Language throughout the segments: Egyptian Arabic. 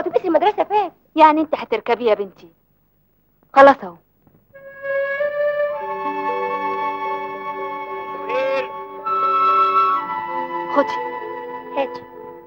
اتوبيس المدرسه فات يعني انت هتركبي يا بنتي خلاص اهو خدي هاتي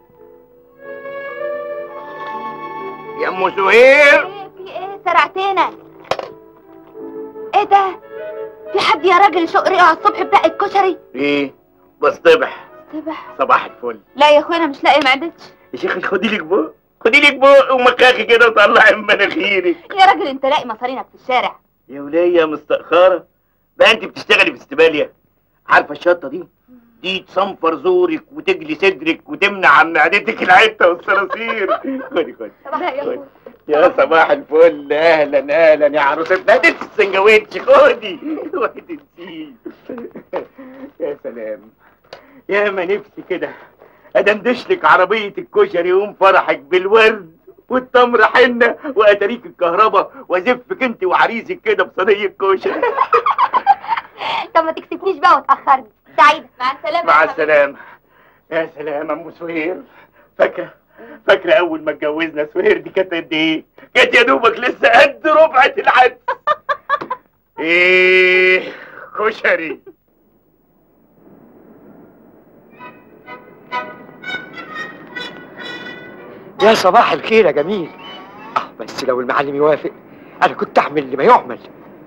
يا ام سهير ايه في ايه سرعتنا ايه ده في حد يا راجل يشق ريقه على الصبح بتاع الكشري ايه بصطبح صبح صباح الفل لا يا اخويا انا مش لاقي معدتش يا شيخ خدي لك بق خدي لك بق ومكاكي كده وطلعي من مناخيرك يا راجل انت لاقي مصارينك في الشارع يا ولية مستأخرة بقى انت بتشتغلي في استبالية عارفة الشطة دي دي تصنفر زورك وتجلي صدرك وتمنع عن معدتك العتة والصراصير خدي خدي لا يا اخويا يا صباح الفل اهلا اهلا يا عروستنا هاتي السندوتش خدي اوعي تنسيه يا سلام يا ما نفسي كده ادندش لك عربية الكشري يوم فرحك بالورد والتمر حنة واتاريك الكهرباء وازفك انت وعريسك كده بصينية كشري طب ما تكسفنيش بقى وتاخرني سعيده مع السلامه مع السلامة يا سلام ام سهير فاكرة فاكرة أول ما اتجوزنا سهير دي كانت قد إيه؟ كانت يا دوبك لسه قد ربعة العدس إيه كشري يا صباح الخير يا جميل اه بس لو المعلم يوافق انا كنت اعمل اللي ما يعمل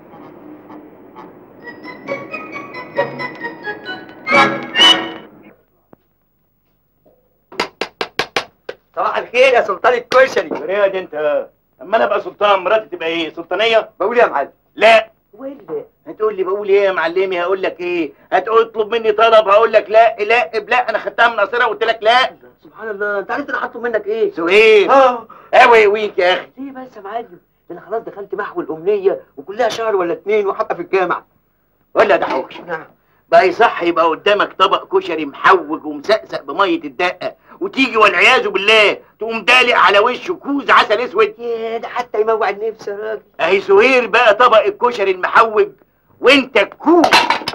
صباح الخير يا سلطان الكشري فريد أنت أما أنا أبقى سلطان مراتي تبقى إيه؟ سلطانية؟ بقول يا معلم لا وين هتقول لي بقول ايه يا معلمي هقول لك ايه هتطلب مني طلب هقول لك لا لا لا انا خدتها من قصيرة وقلت لك لا سبحان الله انت عرفت انا هطلب منك ايه سهير اه اوي ويك يا اخي ليه بس يا معلم ده انا خلاص دخلت محو الامنيه وكلها شهر ولا اتنين وحتى في الجامعه ولا ده حوش نعم بقى يصح يبقى قدامك طبق كشري محوج ومسقسق بميه الدقه وتيجي والعياذ بالله تقوم دالق على وشه كوز عسل اسود يا ده حتى يموع النفس يا راجل اهي سهير بقى طبق الكشري المحوج وانت الكوز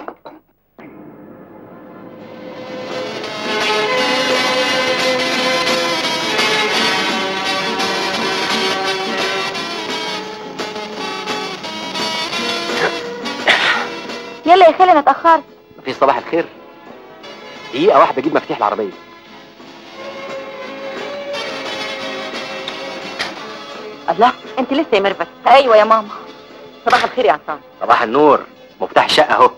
يلا يا خالي انا اتاخرت في صباح الخير دقيقه واحده اجيب مفاتيح العربيه الله انت لسه يا ميرفت ايوه يا ماما صباح الخير يا عصام صباح النور مفتاح الشقه اهو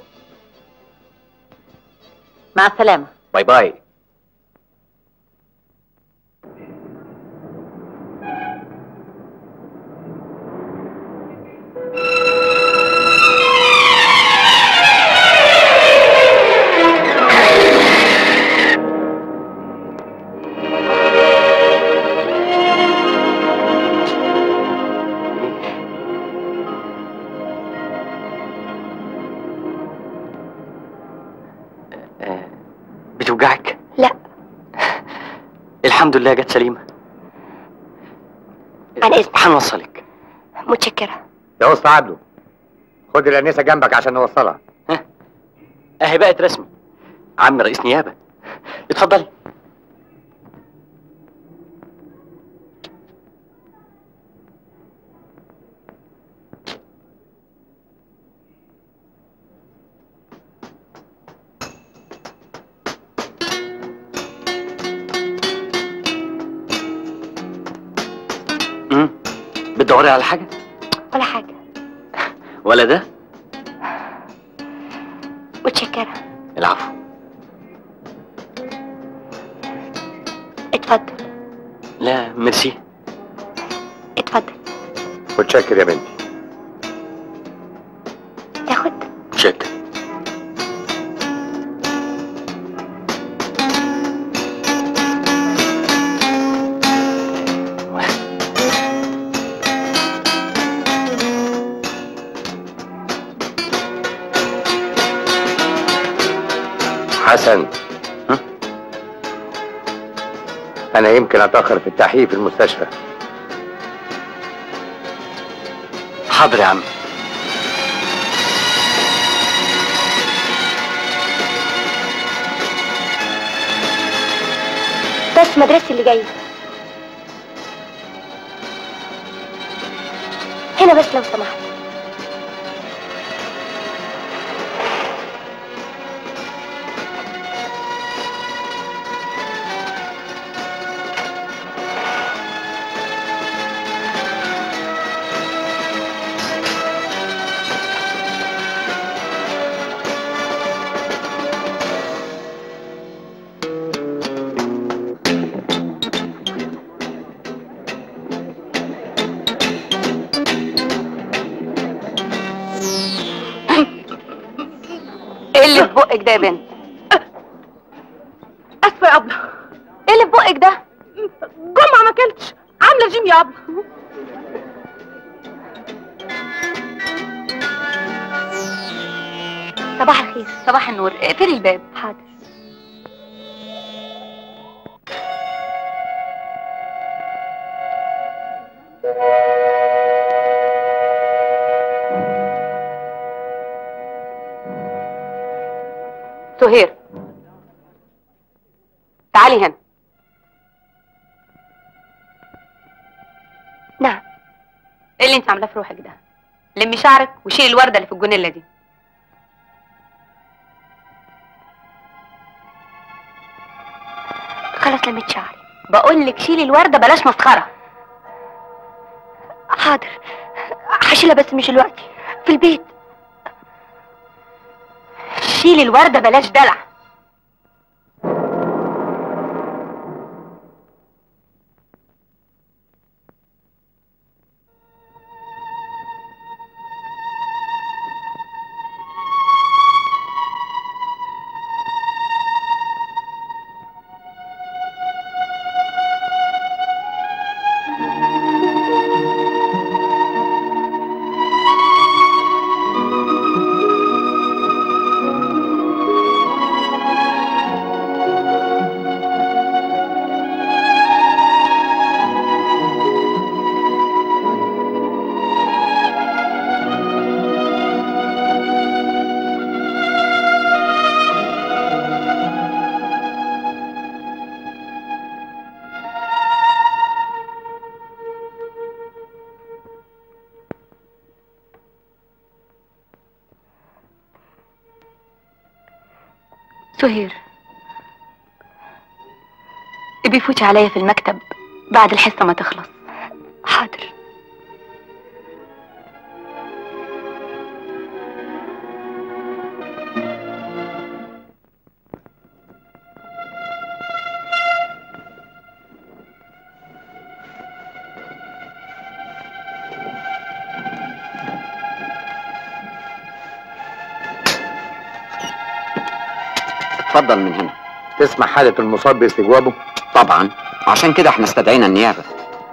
مع السلامه باي باي آه، بتوجعك؟ لا. الحمد لله جت سليمة أنا آسف. هنوصلك متشكره يا اسطى عبده خد الانسه جنبك عشان نوصلها اهي بقت رسمي عم رئيس نيابة اتفضلي مم. بتدوري على حاجة؟ ولا حاجه ولا ده؟ متشكره العفو اتفضل لا ميرسي اتفضل متشكر يا بنتي تاخد شكرا حسن ها؟ انا يمكن اتاخر في التحقيق في المستشفى حاضر يا عم بس مدرستي اللي جايه هنا بس لو سمحت ايه اللي في بقك ده يا بنت اسفه يا ابله ايه اللي في بقك ده جمعه ما اكلتش عامله جيم يا ابله صباح الخير صباح النور اقفلي الباب حاضر سهير تعالي هنا نعم ايه اللي انت عاملاه في روحك ده لمي شعرك وشيلي الورده اللي في الجونيلا دي خلاص لميت شعري بقول لك شيلي الورده بلاش مسخره حاضر هشيلها بس مش دلوقتي في البيت شيلي الورده بلاش دلع سهير ابي فوتي عليا في المكتب بعد الحصه ما تخلص حاضر اتفضل من هنا تسمع حالة المصاب باستجوابه طبعا عشان كده احنا استدعينا النيابه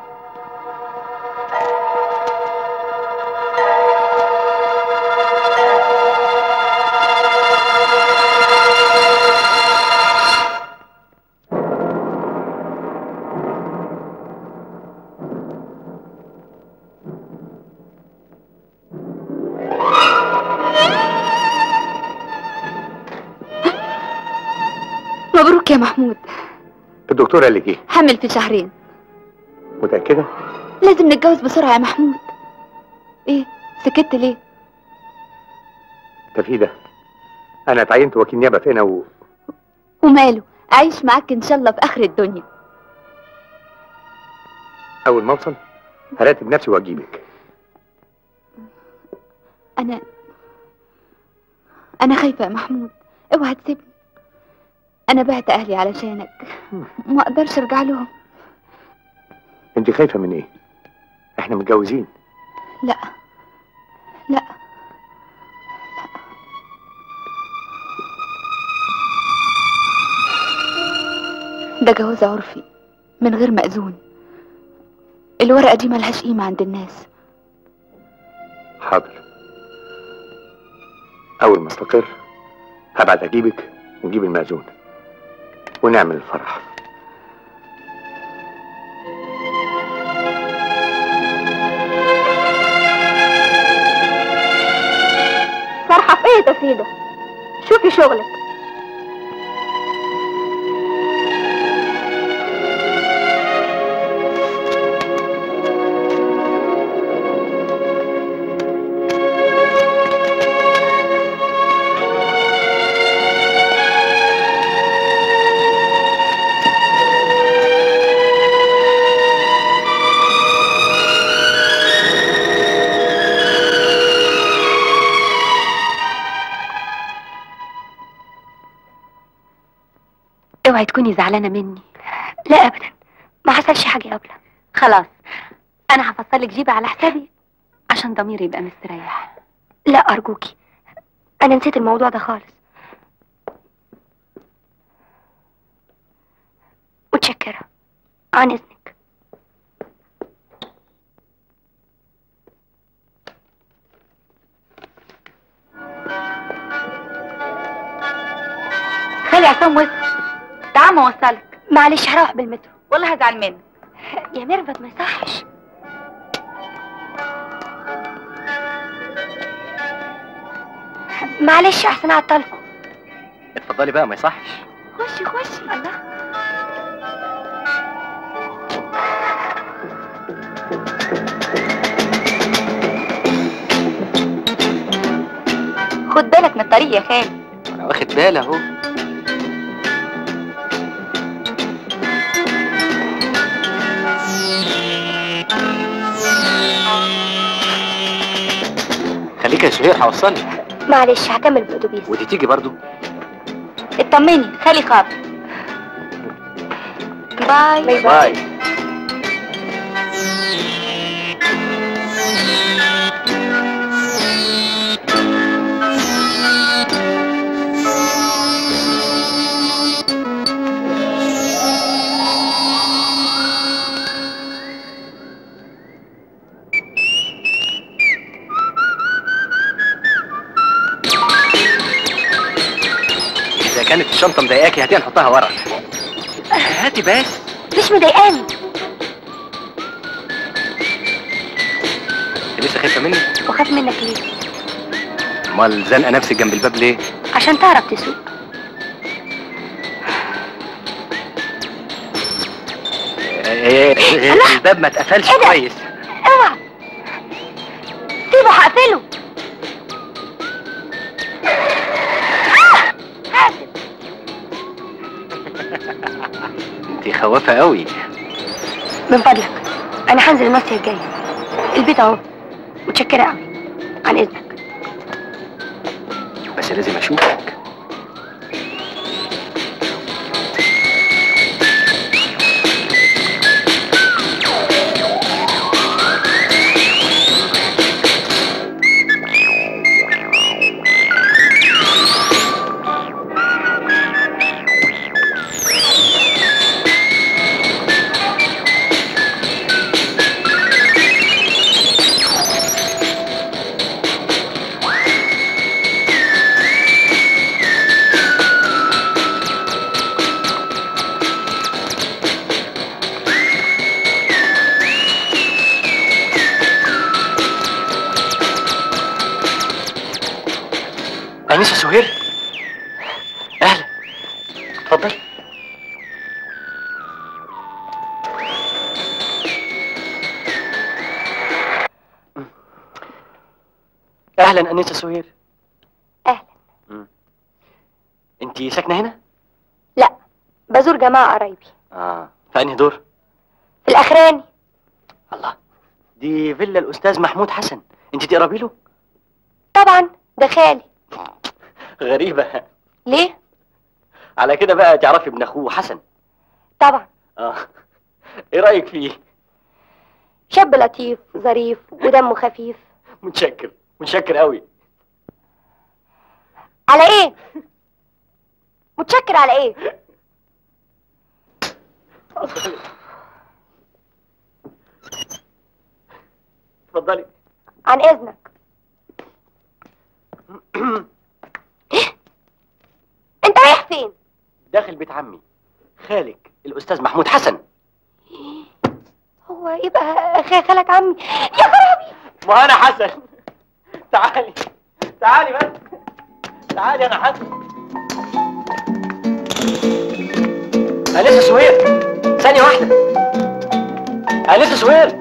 مبروك يا محمود الدكتور قال لك ايه حمل في شهرين متأكدة لازم نتجوز بسرعه يا محمود ايه سكت ليه ده في ده انا اتعينت وكيل نيابة في هنا و... وماله عايش معاك ان شاء الله في اخر الدنيا اول ما اوصل هراتب نفسي واجيبك انا انا خايفه يا محمود اوعى تسيبني انا بعت اهلي علشانك ما اقدرش ارجع لهم انت خايفة من ايه احنا متجوزين لا لا ده جواز عرفي من غير مأذون الورقة دي ملهاش قيمة عند الناس حاضر اول ما استقر هبعت اجيبك ونجيب المأذون ونعمل الفرح فرحة في ايه يا تفيدة شوفي شغلك اوعي تكوني زعلانه مني لا ابدا ما حصلش حاجه يا ابله خلاص انا هفصل لك جيبه على حسابي عشان ضميري يبقى مستريح لا ارجوكي انا نسيت الموضوع ده خالص متشكره عن اذنك خلي عصام وصل تعال ما اوصلك معلش هروح بالمترو والله هزعل منك يا ميرفت ما يصحش معلش احسن اعطلكم اتفضلي بقى ما يصحش خشي خشي الله خد بالك من الطريق يا خالي انا واخد بالي اهو خليك يا سهير هوصلك معلش هكمل بالاتوبيس ودي تيجي برضو اطمني خالي خاطر باي باي باي إذا كانت الشنطة مضايقاكي هاتيها نحطها ورا هاتي بس مش مضايقاني انت لسه خايفة مني؟ وخاف منك ليه امال زنقة نفسك جنب الباب ليه؟ عشان تعرف تسوق إيه، إيه، الباب ما اتقفلش إيه ده؟ كويس اوعى سيبه هقفله آه! حاسب انت خوافة قوي من فضلك انا هنزل النص الجاي البيت اهو متشكره قوي عن اذنك بس لازم اشوفك أنسة سهير أهلا اتفضل أهلا أنسة سهير أهلا. أنت ساكنة هنا؟ لا بزور جماعه قرايبي آه في أنهي دور؟ في الاخراني الله دي فيلا الأستاذ محمود حسن أنت تقربي له؟ طبعا ده خالي غريبة ليه على كده بقى تعرفي ابن أخوه حسن طبعا آه إيه رأيك فيه؟ شاب لطيف ظريف ودمه خفيف متشكر متشكر قوي على ايه متشكر على ايه اتفضلي عن اذنك انت رايح فين داخل بيت عمي خالك الأستاذ محمود حسن هو يبقى خ- خالك عمي يا خرابي ما أنا حسن تعالي تعالي بس تعالي أنا حسن أنسة سهير ثانية واحدة أنسة سهير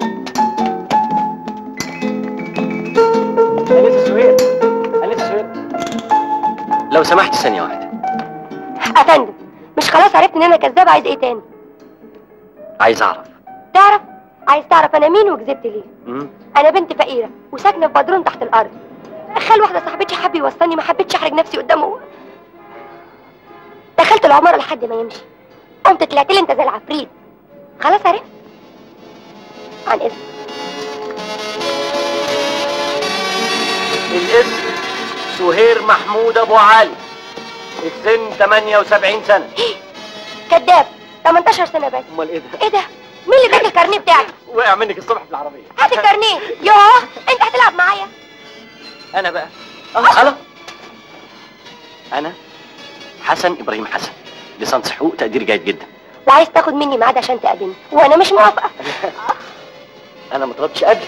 أنسة سهير أنسة سهير لو سمحت ثانية واحدة افندم مش خلاص عرفت ان انا كذاب عايز ايه تاني عايز أعرف تعرف عايز تعرف انا مين وكذبت ليه مم؟ انا بنت فقيره وساكنه في بدرون تحت الارض خال واحده صاحبتي حب يوصلني ما حبيتش احرج نفسي قدامه دخلت العماره لحد ما يمشي قمت طلعت لي انت زي العفريت خلاص عرفت عن اذن الاسم سهير محمود ابو علي السن 78 سنه كذاب 18 سنه بس امال ايه ده ايه ده مين اللي اداك الكارنيه بتاعك وقع منك الصبح في العربيه هات الكارنيه يوه انت هتلعب معايا انا بقى اه الله انا حسن ابراهيم حسن ليسانس حقوق تقدير جيد جدا وعايز تاخد مني ميعاد عشان تقابلني وانا مش موافقه انا ما طلبتش اجر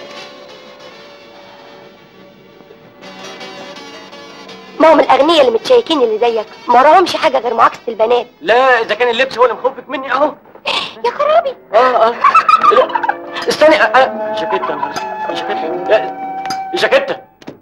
ما هم الاغنياء اللي متشيكين اللي زيك ما وراهمش حاجه غير معاكسه البنات لا اذا كان اللبس هو اللي مخوفك مني اهو يا خرابي اه اه لا استني أ- أ- جاكيتة يا نهار أسود. جاكيتة لا، جاكيتة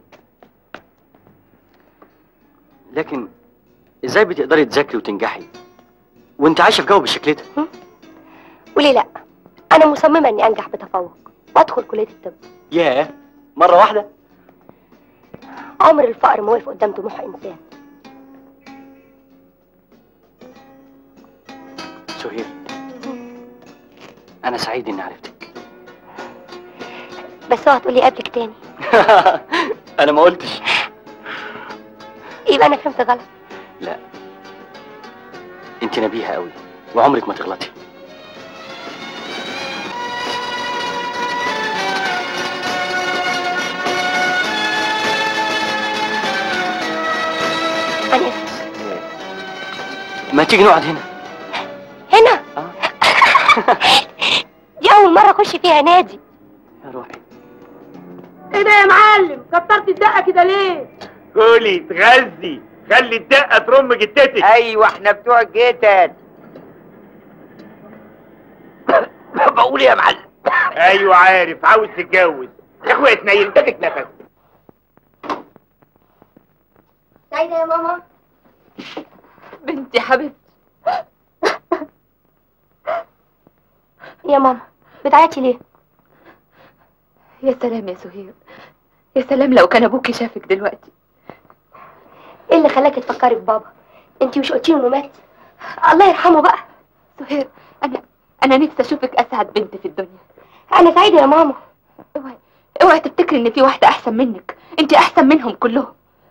لكن ازاي بتقدري تذاكري وتنجحي وانت عايشه في جو بالشكل ده وليه لا انا مصممه اني انجح بتفوق وادخل كليه الطب ياه مره واحده عمر الفقر ما وقف قدام طموح انسان سهير انا سعيد اني عرفتك بس اوعى تقولي قبلك تاني انا ما قلتش يبقى انا فهمت غلط لا انت نبيهه قوي وعمرك ما تغلطي انا ما تيجي نقعد هنا هنا اه دي اول مره اخش فيها نادي يا روحي ايه ده يا معلم كترت الدقه كده ليه كولي تغذي خلي الدقه ترم جتتك ايوه احنا بتوع الجتت بقول يا معلم ايوه عارف عاوز تتجوز يا اخويا تنيل تاخد نفس سعيده يا ماما بنتي حبيبتي يا ماما بتعيطي ليه يا سلام يا سهير يا سلام لو كان ابوكي شافك دلوقتي ايه اللي خلاكي تفكري في بابا انتي مش قلتي له انه مات الله يرحمه بقى سهير انا انا نفسي اشوفك اسعد بنت في الدنيا انا سعيده يا ماما اوعي اوعي تفتكري ان في واحده احسن منك انت احسن منهم كلهم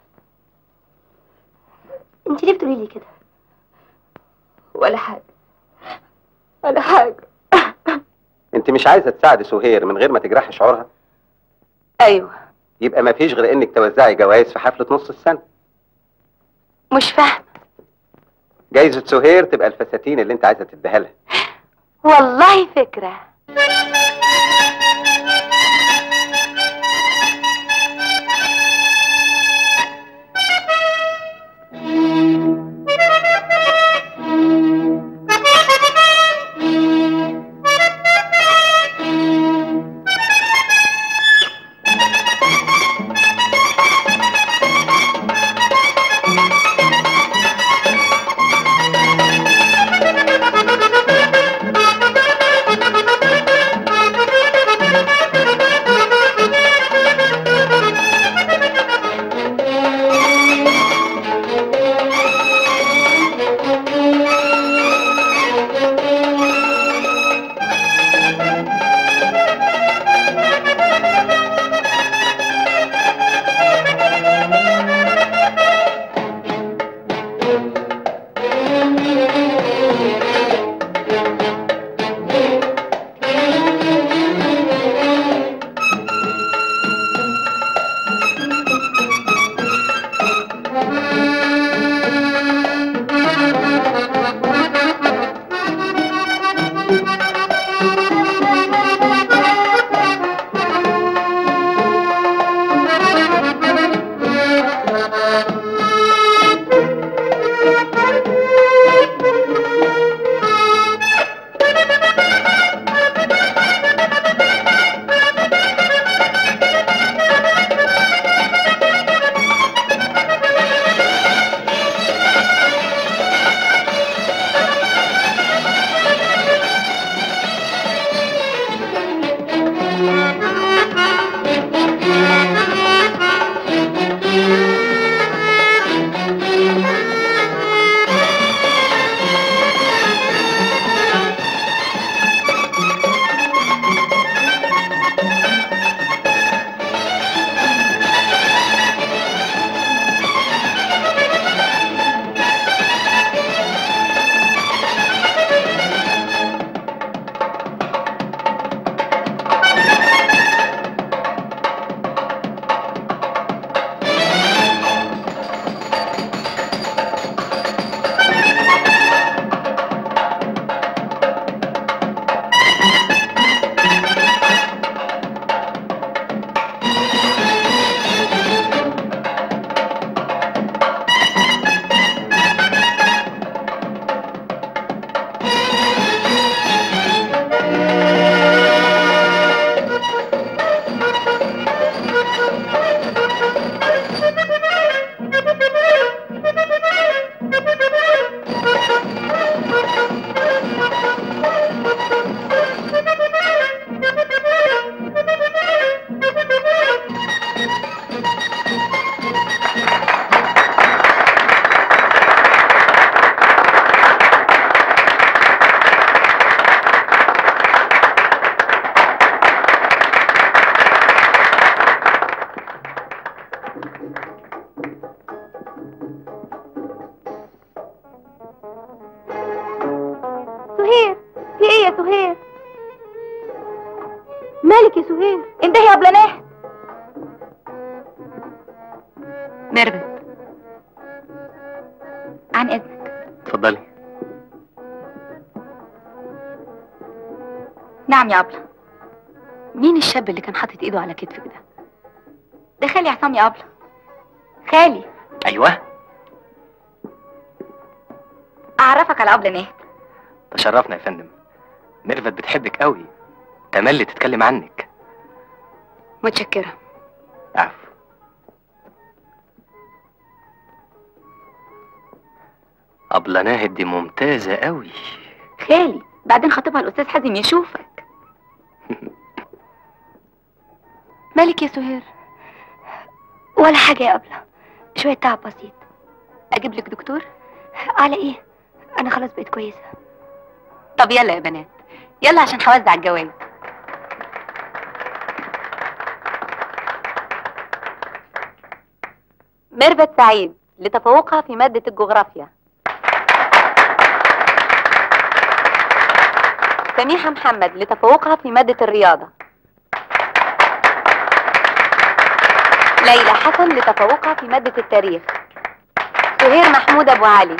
انتي ليه بتقولي لي كده ولا حاجه ولا حاجه انت مش عايزه تساعدي سهير من غير ما تجرحي شعورها ايوه يبقى ما فيش غير انك توزعي جوائز في حفله نص السنه مش فاهمه جايزه سهير تبقى الفساتين اللي انت عايزه تديها لها والله فكره سهير في ايه يا سهير مالك يا سهير انتهي يا بلاناح ميرفت عن اذنك اتفضلي نعم يا ابله مين الشاب اللي كان حاطط ايده على كتفك ده ده خالي عصام يا ابله خالي ايوه اعرفك على ابله نهد تشرفنا يا فندم ميرفت بتحبك قوي تملي تتكلم عنك متشكره عفو أبلة ناهد دي ممتازة قوي خالي بعدين خطيبها الاستاذ حازم يشوفك مالك يا سهير ولا حاجه يا ابله شويه تعب بسيط اجيب لك دكتور على ايه انا خلاص بقيت كويسه طب يلا يا بنات يلا عشان هوزع الجوائز ميرفت سعيد لتفوقها في مادة الجغرافيا سميحة محمد لتفوقها في مادة الرياضة ليلى حسن لتفوقها في مادة التاريخ سهير محمود أبو علي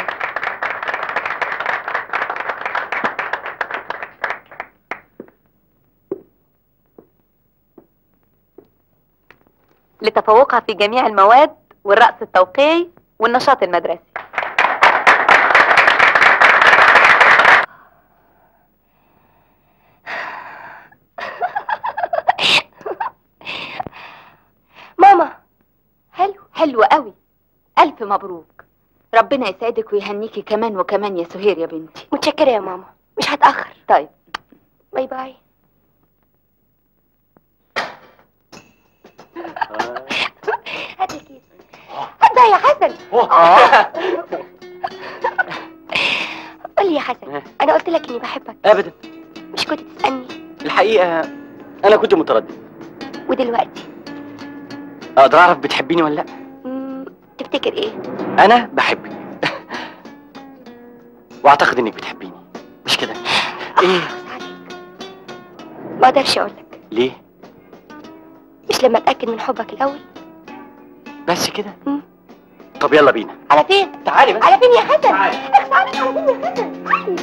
لتفوقها في جميع المواد والرقص التوقيعي والنشاط المدرسي ماما حلو حلو قوي ألف مبروك ربنا يسعدك ويهنيكي كمان وكمان يا سهير يا بنتي متشكره يا ماما مش هتاخر طيب باي باي هات الكيس هات بقى يا حسن قول لي يا حسن انا قلت لك اني بحبك ابدا مش كنت تسالني الحقيقه انا كنت متردد ودلوقتي اقدر اعرف بتحبيني ولا لا مم، تفتكر ايه انا بحبك واعتقد انك بتحبيني مش كده ايه أخص عليك ما اقدرش اقول لك ليه مش لما اتاكد من حبك الاول بس كده مم. طب يلا بينا على فين تعالي بس على فين يا حسن اخص عليك على فين يا حسن تعالي.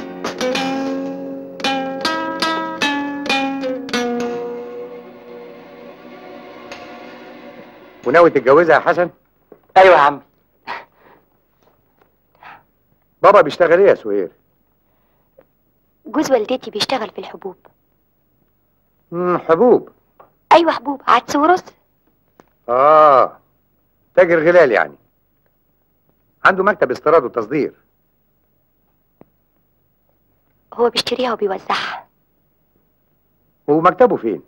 وناوي تتجوزها يا حسن ايوه يا عم بابا بيشتغل ايه يا سهير جوز والدتي بيشتغل في الحبوب مم حبوب ايوه حبوب عدس ورز اه تاجر غلال يعني عنده مكتب استيراد وتصدير هو بيشتريها وبيوزعها ومكتبه فين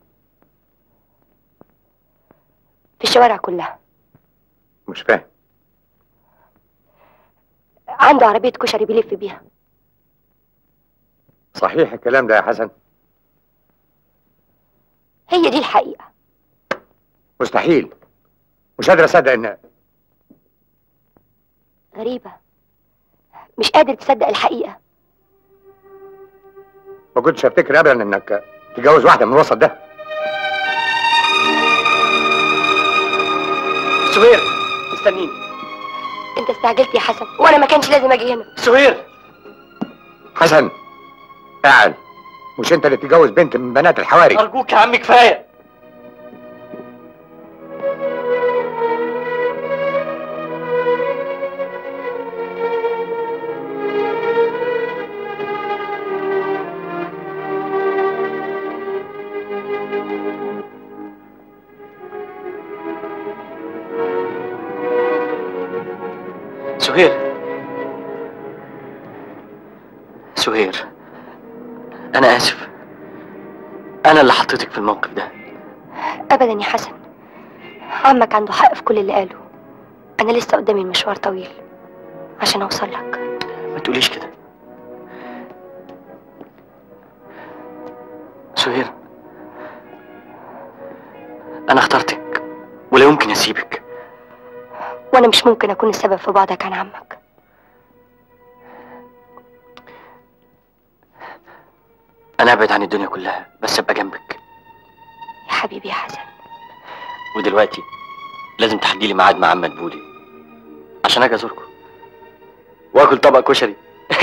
في الشوارع كلها مش فاهم عنده عربية كشري بيلف بيها صحيح الكلام ده يا حسن هي دي الحقيقة مستحيل مش قادر اصدق ان غريبة مش قادر تصدق الحقيقة ما كنتش افتكر ابدا انك تتجوز واحده من الوسط ده سهير استنيني انت استعجلت يا حسن وانا ما كانش لازم اجي هنا سهير حسن اعل مش انت اللي تتجوز بنت من بنات الحواري ارجوك يا عم كفايه سهير سهير انا اسف انا اللي حطيتك في الموقف ده ابدا يا حسن عمك عنده حق في كل اللي قاله انا لسه قدامي المشوار طويل عشان اوصل لك ما تقوليش كده سهير انا اخترتك ولا يمكن اسيبك وانا مش ممكن اكون السبب في بعدك عن عمك انا ابعد عن الدنيا كلها بس ابقى جنبك يا حبيبي يا حسن ودلوقتي لازم تحدي لي ميعاد مع عم مدبولي عشان اجي ازوركم واكل طبق كشري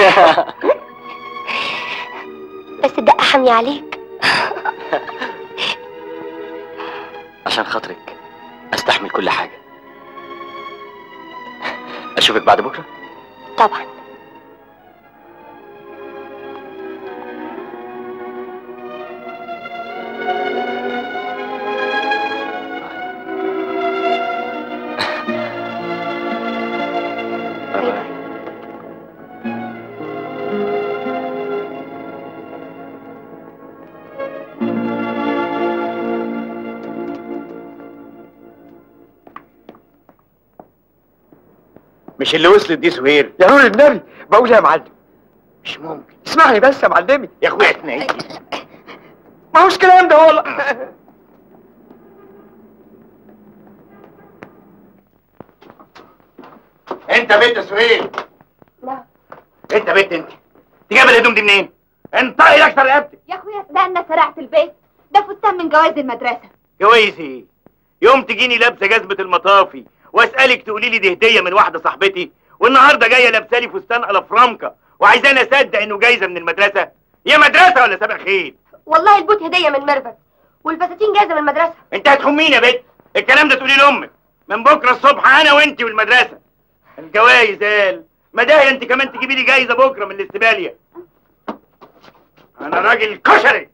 بس الدقة حامية عليك عشان خاطرك استحمل كل حاجه اشوفك بعد بكره طبعا باي باي مش اللي وصلت دي سهير يا نور النبي بقول يا معلم مش ممكن اسمعني بس يا معلمي يا اخويا اسمعي ما هوش كلام ده والله انت بنت يا سهير لا انت بنت انت انت جايبه الهدوم دي منين انطقي لك رقبتك يا اخويا استنى سرقت البيت ده فستان من جواز المدرسه جوايز ايه يوم تجيني لابسه جزمه المطافي واسالك تقولي لي دي هديه من واحده صاحبتي والنهارده جايه لابسه لي فستان الافرامكا وعايزاني اصدق انه جايزه من المدرسه يا مدرسه ولا سابق خير والله البوت هدية من ميرفت والفساتين جايزة من المدرسة انت هتخميني يا بنت الكلام ده تقولي لامك من بكره الصبح انا وانت والمدرسه الجوايز قال ما ده انت كمان تجيبي لي جايزه بكره من الاستباليه انا راجل كشري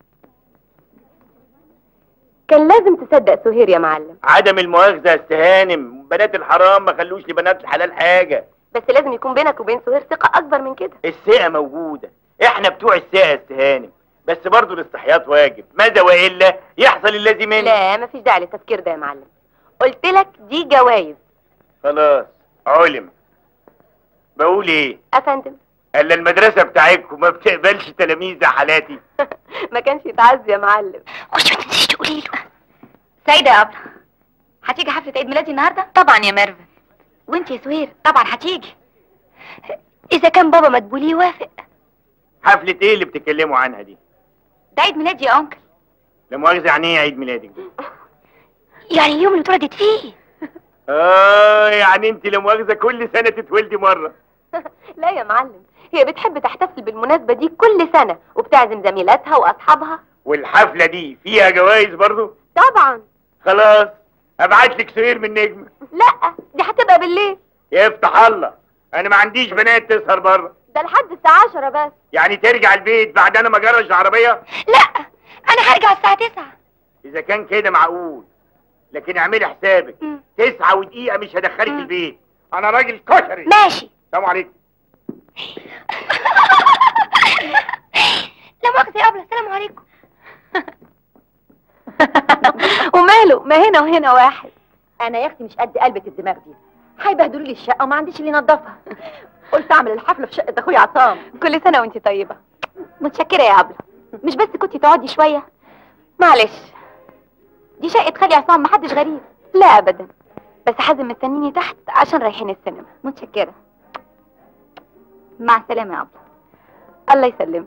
كان لازم تصدق سهير يا معلم عدم المؤاخذه يا استهانم بنات الحرام ما خلوش لبنات الحلال حاجه بس لازم يكون بينك وبين سهير ثقة أكبر من كده الثقه موجوده احنا بتوع الثقه يا استهانم بس برضه الاستحياط واجب ماذا والا يحصل الذي منه لا مفيش داعي للتفكير ده يا معلم قلت لك دي جوايز خلاص علم بقول ايه أفندم الا المدرسه بتاعتكم ما بتقبلش تلاميذ زي حالاتي ما كانش يتعز يا معلم خش ما تنسيش تقولي له سيدة يا أبلة هتيجي حفلة عيد ميلادي النهاردة؟ طبعا يا ميرفت وانت يا سهير طبعا هتيجي إذا كان بابا مدبولي يوافق حفله ايه اللي بتتكلموا عنها دي ده عيد ميلادي يا أنكل لا مؤاخذه يعني ايه عيد ميلادك ده يعني اليوم اللي اتولدت فيه اه يعني انت لا مؤاخذه كل سنه تتولدي مره لا يا معلم هي بتحب تحتفل بالمناسبة دي كل سنة وبتعزم زميلاتها وأصحابها والحفله دي فيها جوائز برضو طبعا خلاص ابعت لك سهير من نجمه لا دي هتبقى بالليل يفتح الله انا ما عنديش بنات تسهر بره ده لحد الساعة 10 بس يعني ترجع البيت بعد انا ما اجرش العربيه لا أنا هرجع الساعة 9 اذا كان كده معقول لكن اعملي حسابك مم. تسعة ودقيقة مش هدخلك مم. البيت انا راجل كشري ماشي سلام عليكم لا مؤاخذة يا أبلة السلام عليكم وماله ما هنا وهنا واحد أنا يا أختي مش قد قلبة الدماغ دي هيبهدلوا لي الشقة وما عنديش اللي ينظفها قلت أعمل الحفلة في شقة أخويا عصام كل سنة وانت طيبة متشكرة يا أبلة مش بس كنتي تقعدي شوية معلش دي شقة خالي عصام محدش غريب لا أبدا بس حازم مستنيني تحت عشان رايحين السينما متشكرة مع السلامة يا أبلة الله يسلمك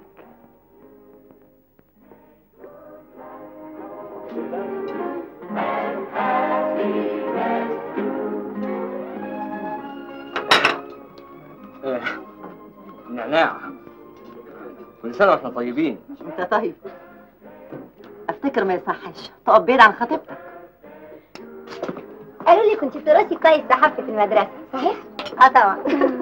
نعناع كل سنه واحنا طيبين انت طيب افتكر ما يصحش تقف بعيد عن خطيبتك قالوا لي كنت بتدرسي كويس في حفلة المدرسة صحيح؟ اه طبعا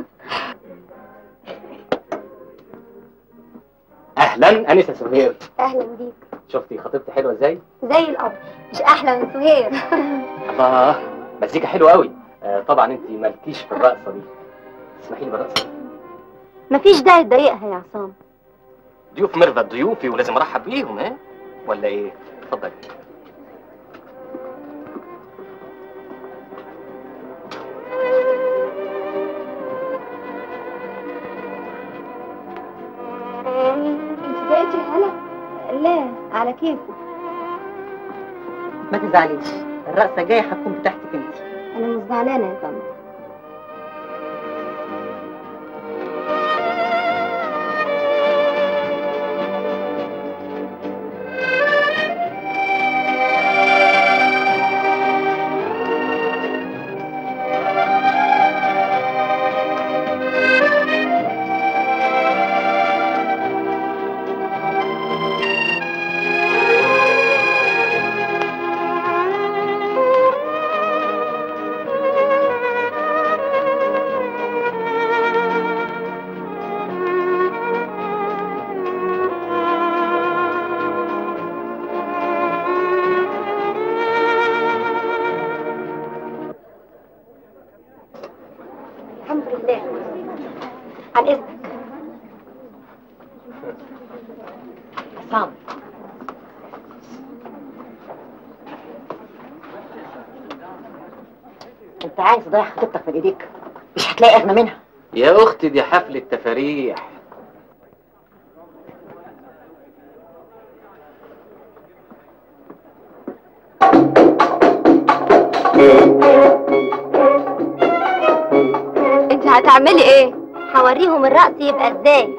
اهلا انسه سهير اهلا بيك شفتي خطيبتي حلوه ازاي زي القمر مش احلى من سهير الله مزيكا حلوه قوي آه طبعا انت مالكيش في الرقصه دي تسمحي لي بالرقصه مفيش داعي تضايقها يا عصام ضيوف ميرفت ضيوفي ولازم ارحب بيهم ايه ولا ايه اتفضلي انت بقيتي هلا؟ لا على كيفك ما تزعليش الرقصه جايه هتكون بتاعتك انت انا مش زعلانة يا طنط عصام انت عايز تضيع خطيبتك من ايديك مش هتلاقي اغنى منها يا اختي دي حفلة تفاريح انت هتعملي ايه هوريهم الرقص يبقى ازاي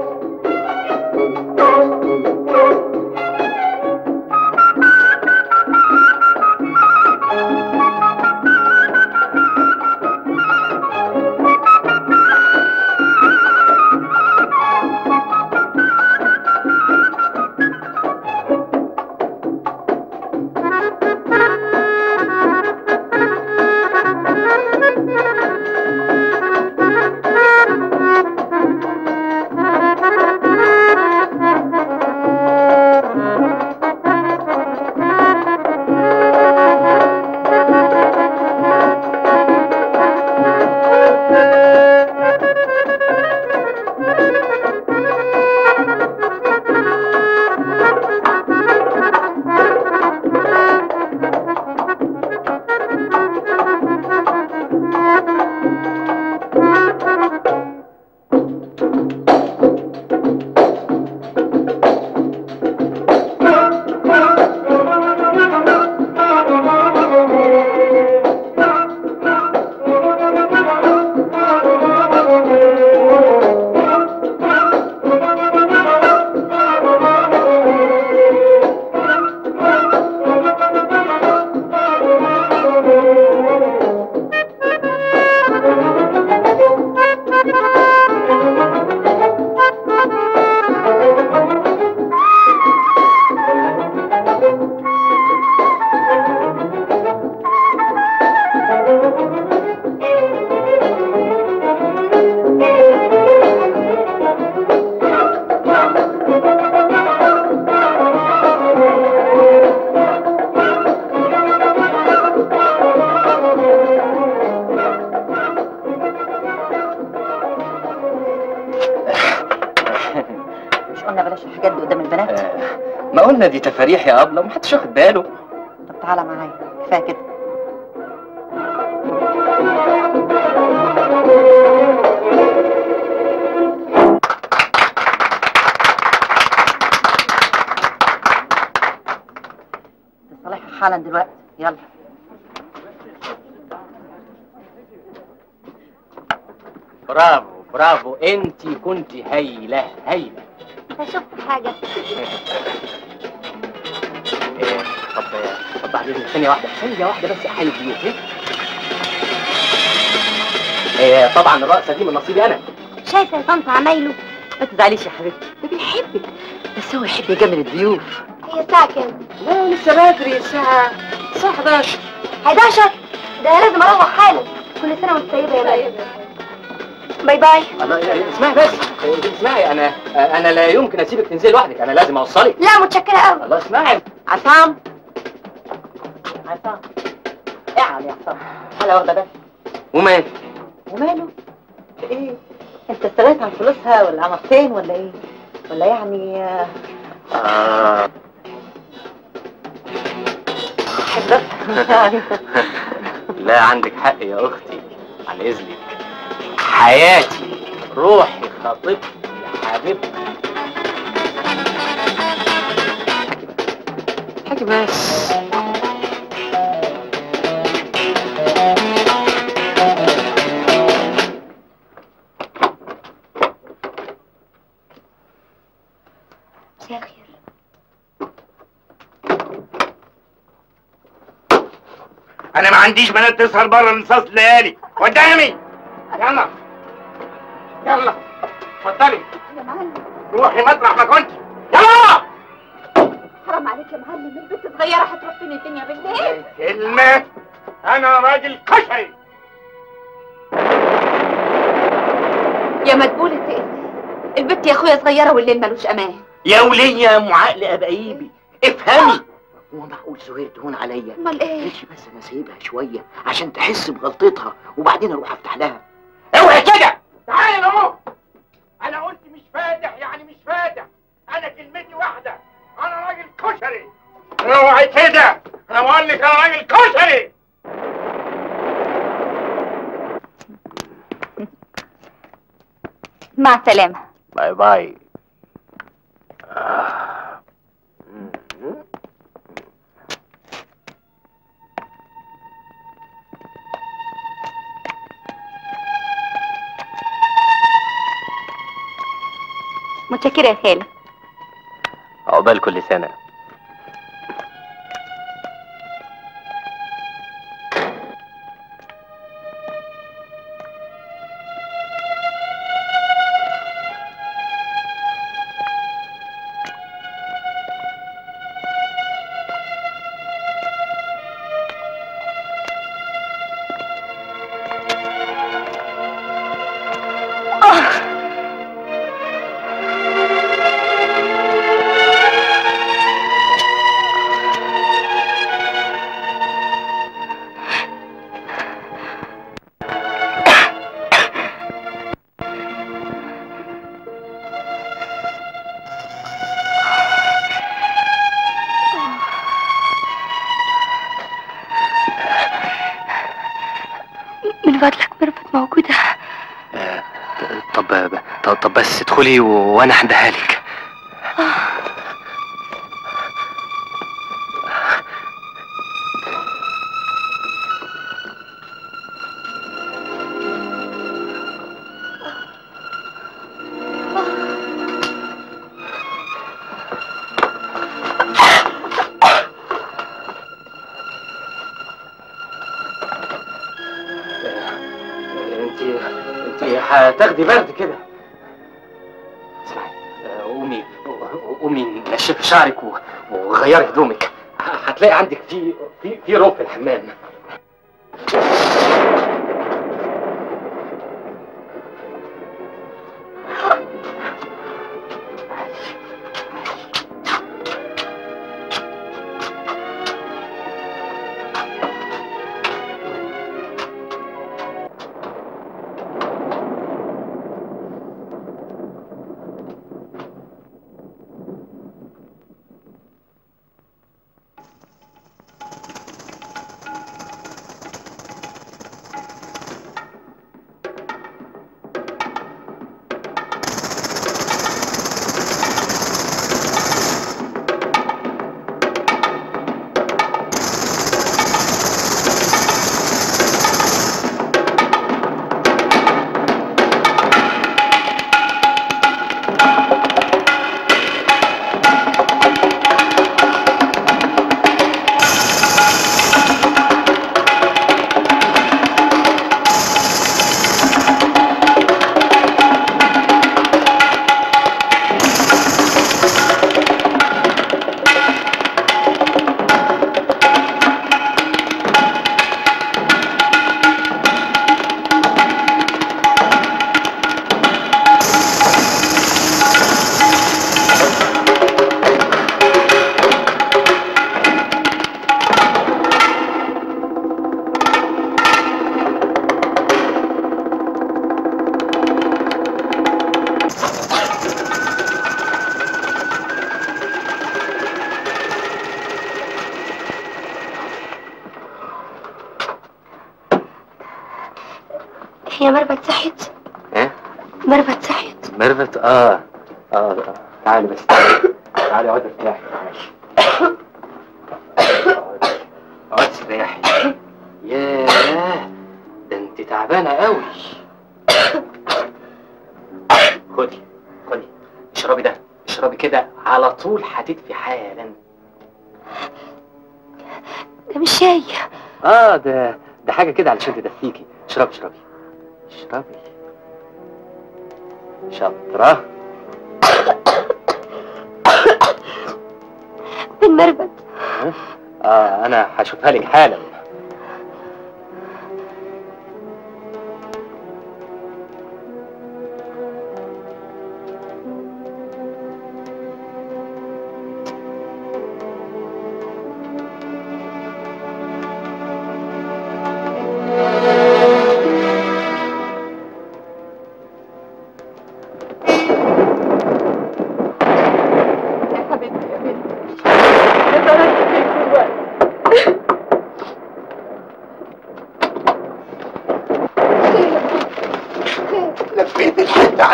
مش قلنا بلاش الحاجات دي قدام البنات ما قلنا دي تفاريح يا ابله ومحدش واخد باله طب تعالى معايا كفايه كده تصالحها حالا دلوقتي يلا برافو برافو انت كنت هايله هايله شفت حاجة إيه، طب طب بعد اذنك ثانيه واحده ثانيه واحده بس احيي الضيوف إيه؟ إيه طبعا الرقصه دي من نصيبي انا شايفة يا طنط عمايله ما تزعليش يا حبيبتي ده بيحبك بس هو يحب يجامل الضيوف هي الساعة كام؟ لا لسه بدري الساعه الساعه 11 11 ده أنا لازم أروح حالا كل سنة وأنت طيبة يا مريم باي باي الله اسمعي بس إيه، اسمعي انا انا لا يمكن اسيبك تنزلي لوحدك انا لازم اوصلك لا متشكرة قوي الله اسمعي عصام عصام اقعد يا عصام حلا واخده بس ومال وماله ايه انت استغنيت عن فلوسها ولا عمرتين ولا ايه ولا يعني آه، آه. بتحب يعني لا عندك حق يا اختي عن اذنك حياتي روحي خطيبتي حبيبتي حاجة بس مساء الخير انا ما عنديش بنات تسهر بره نصاص ليالي قدامي يلا يلا اتفضلي يا معلم روحي مطرح ما كنت يلا حرام عليك يا معلم البنت صغيرة هتروح فين الدنيا بالليل كلمة انا راجل كشري يا مدبولة تقل البنت يا اخويا صغيرة والليل ملوش امان يا ولية يا ام عقل ابقيبي افهمي هو معقول زهير تهون عليا امال ايه ماشي بس انا سايبها شويه عشان تحس بغلطتها وبعدين اروح افتح لها اوعي كده تعالي اهو انا قلت مش فاتح يعني مش فاتح انا كلمتي واحده انا راجل كشري اوعي كده انا بقول لك انا راجل كشري مع السلامة باي باي متشكرة يا خالة عقبال كل سنة من فضلك ميرفت موجودة طب طب, طب بس ادخلي و- وانا هنديها لك انت انت هتاخدي برد كده اسمعي آه، قومي قومي نشفي شعرك و- وغيري هدومك ه- هتلاقي عندك في في في روب في الحمام هي ميرفت صحيت ايه ميرفت صحيت ميرفت اه اه آه. تعالي بس تعالي تعالي اقعدي ارتاحي تعالي اقعدي. اقعدي استريحي ياه ده انت تعبانه قوي خدي خدي اشربي ده اشربي كده على طول هتدفي حالا ده مش شاي اه ده ده حاجه كده علشان تدفيكي اشربي اشربي اشربي شاطره من ميرفت اه انا هشوفها لك حالا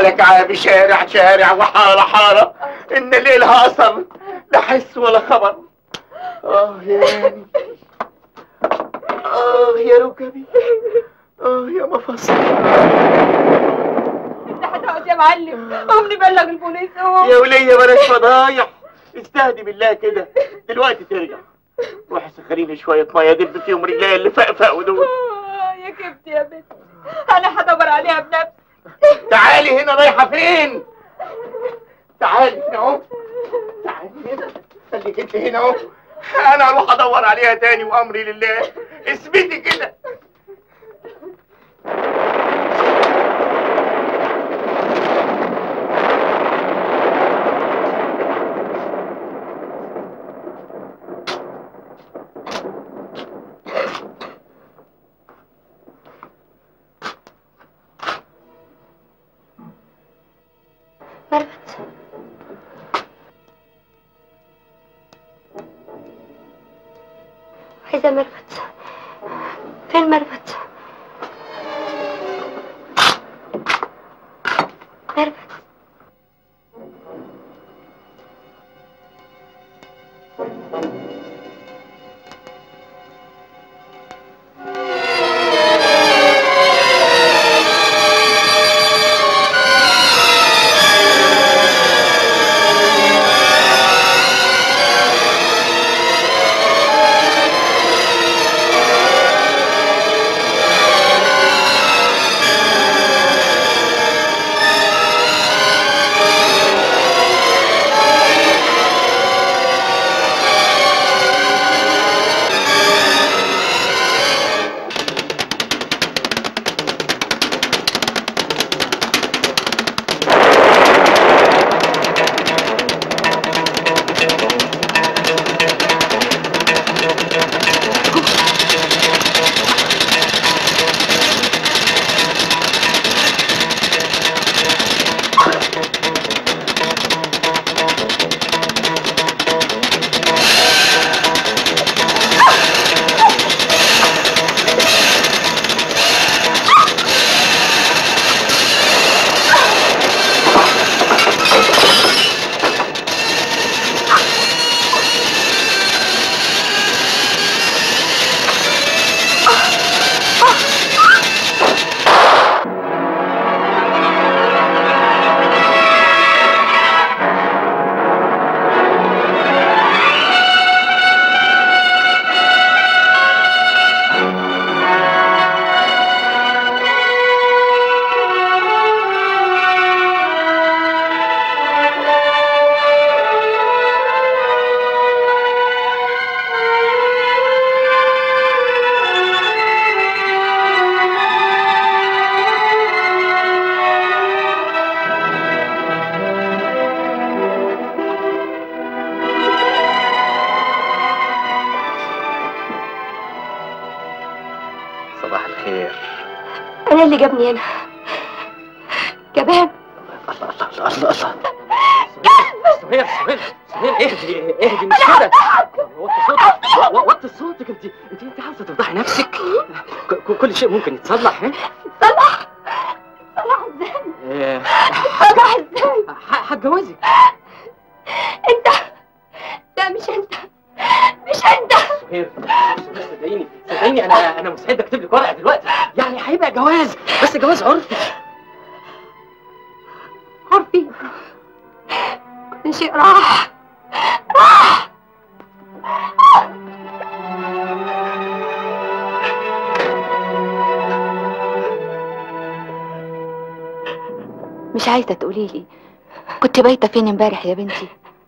حالك عابي شارع شارع وحارة حارة إن ليلها أثر لا حس ولا خبر آه يا عيني آه يا ركبي آه يا مفاصل انت هتقعد يا معلم قوم نبلغ البوليس قوم يا ولية بلاش فضايح استهدي بالله كده دلوقتي ترجع روحي سخريني شوية مية دب فيهم رجلي اللي فقفقوا دول آه، يا كبتي يا بنت انا هدور عليها بنفسي تعالي هنا رايحة فين؟ تعالي هنا اهو تعالي هنا خليك انت هنا اهو انا اروح ادور عليها تاني وامري لله اثبتي كده ميرفت عايزة ميرفت فين ميرفت ميرفت صباح الخير أنا اللي جابني هنا جبان الله الله الله سهير سهير سهير اهدي اهدي مش كده وطي صوتك و- وطي صوتك انت انت انت عاوزه تفضحي نفسك ك- ك- كل شيء ممكن يتصلح ها صلاح صلاح ازاي إيه، صلاح ازاي ح- هتجوزك انت لا مش انت مش انت سهير سهير صدقيني صدقيني انا انا مستعد اكتب لك ورقه دلوقتي يعني هيبقى جواز بس جواز عرفي عارفين كل شيء راح راح مش عايزة تقولي لي كنت بايتة فين امبارح يا بنتي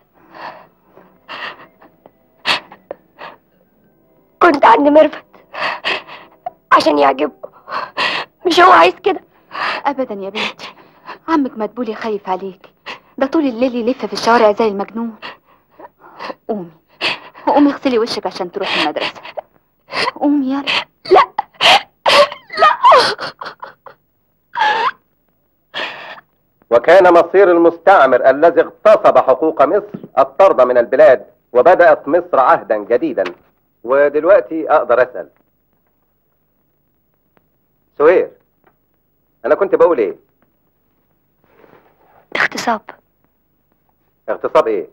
كنت عند ميرفت عشان يعجبه مش هو عايز كده ابدا يا بنتي عمك مدبولي خايف عليك ده طول الليل يلف في الشوارع زي المجنون قومي قومي اغسلي وشك عشان تروحي المدرسة قومي يلا وكان مصير المستعمر الذي اغتصب حقوق مصر الطرد من البلاد وبدأت مصر عهدا جديدا ودلوقتي أقدر أسأل سهير أنا كنت بقول إيه اغتصاب اغتصاب ايه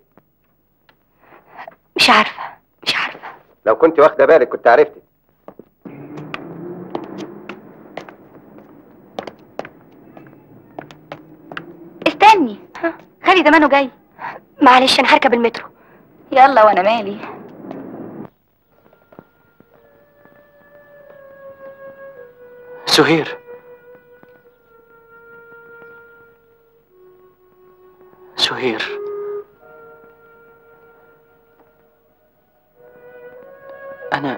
مش عارفة مش عارفة لو كنت واخده بالك كنت عرفتي استني خالي زمانه جاي معلش انا هركب المترو يلا وانا مالي سهير سهير أنا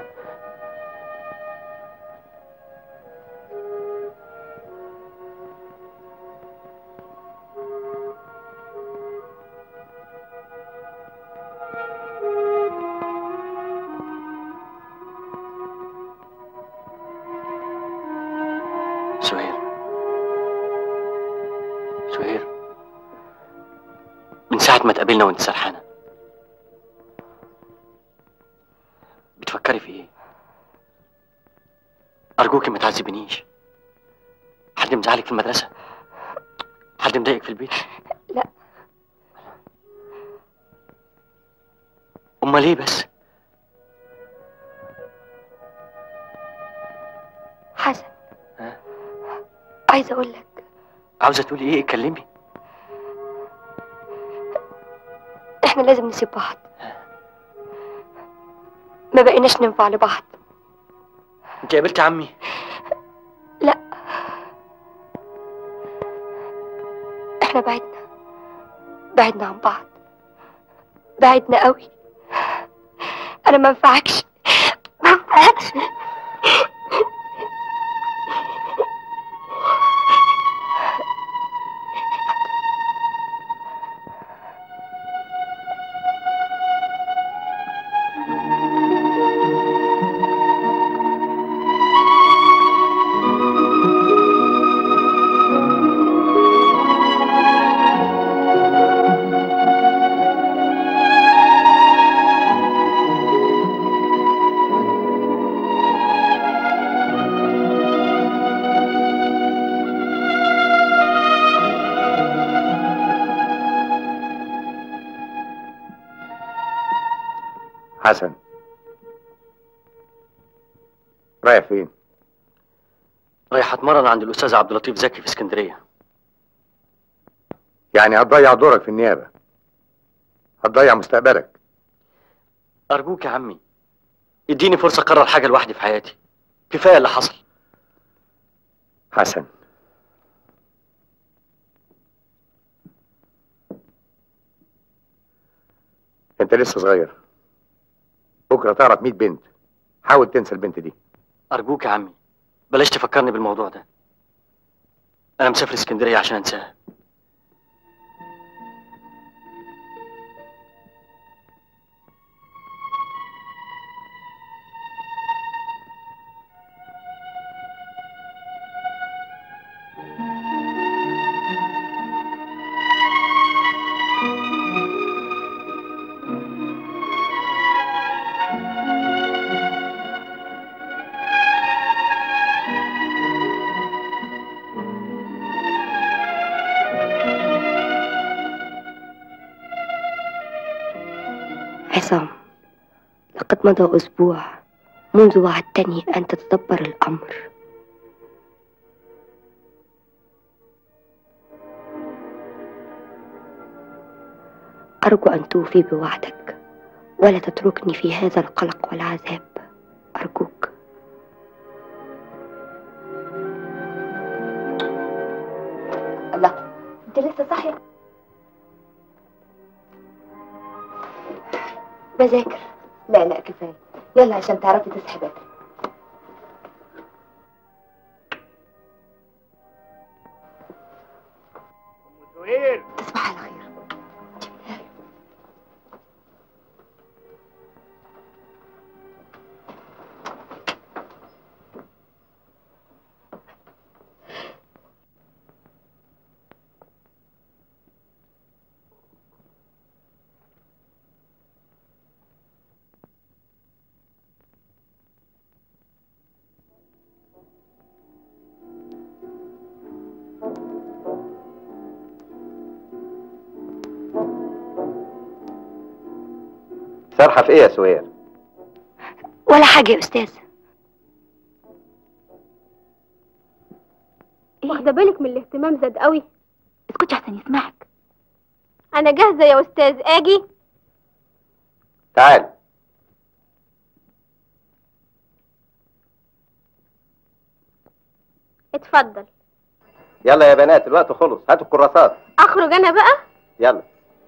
سهير سهير من ساعة ما اتقابلنا وانت سرحانة بتفكري في ايه؟ أرجوكي ما تعذبنيش حد مزعلك في المدرسة؟ حد مضايقك في البيت؟ لا. أمال ليه بس؟ حسن ها؟ عايزة اقول لك عاوزة تقولي ايه؟ اتكلمي احنا لازم نسيب بعض ما بقيناش ننفع لبعض انت قابلت عمي احنا بعدنا بعدنا عن بعض بعدنا قوي انا ما انفعكش ما انفعكش حسن رايح فين؟ رايح اتمرن عند الأستاذ عبد اللطيف زكي في اسكندرية يعني هتضيع دورك في النيابة هتضيع مستقبلك أرجوك يا عمي اديني فرصة أقرر حاجة لوحدي في حياتي كفاية اللي حصل حسن انت لسه صغير بكره تعرف 100 بنت حاول تنسى البنت دي أرجوك يا عمي بلاش تفكرني بالموضوع ده أنا مسافر اسكندرية عشان أنساها عصام لقد مضى أسبوع منذ وعدتني أن تتدبر الأمر أرجو أن توفي بوعدك ولا تتركني في هذا القلق والعذاب أرجوك الله انت لسه صاحيه بذاكر لا لا كفايه يلا عشان تعرفي تصحي بدري سهير تصبح على خير سارحه في ايه يا سهير ولا حاجة يا أستاذ واخده بالك من الاهتمام زاد قوي اسكتي عشان يسمعك انا جاهزه يا استاذ اجي تعال اتفضل يلا يا بنات الوقت خلص هاتوا الكراسات اخرج انا بقى يلا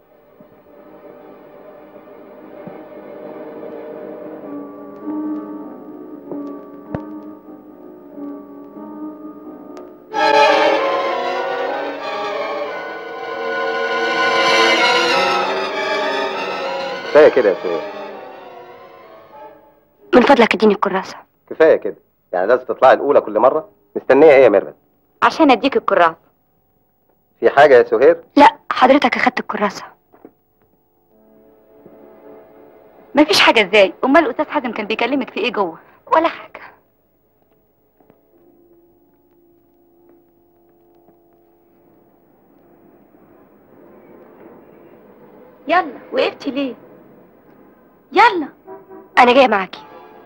كفايه كده يا سهير من فضلك اديني الكراسة كفايه كده يعني لازم تطلعي الاولى كل مره مستنيه ايه يا ميرفت عشان اديك الكراس في حاجه يا سهير لا حضرتك أخدت الكراسة مفيش حاجه ازاي امال الاستاذ حازم كان بيكلمك في ايه جوه ولا حاجة يلا وقفتي ليه يلا أنا جاية معاكي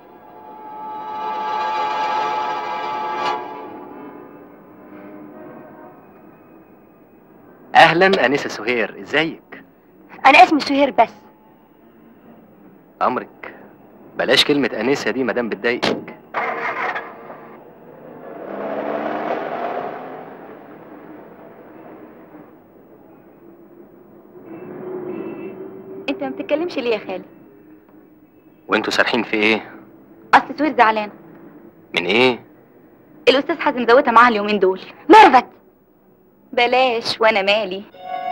اهلا انسه سهير ازيك أنا اسمي سهير بس امرك بلاش كلمه انسه دي مدام بتضايقك انت ما بتتكلمش ليه يا خالي وانتوا سارحين في ايه اصل سوير زعلانه من ايه الاستاذ حازم زودها معاها اليومين دول ميرفت بلاش وانا مالي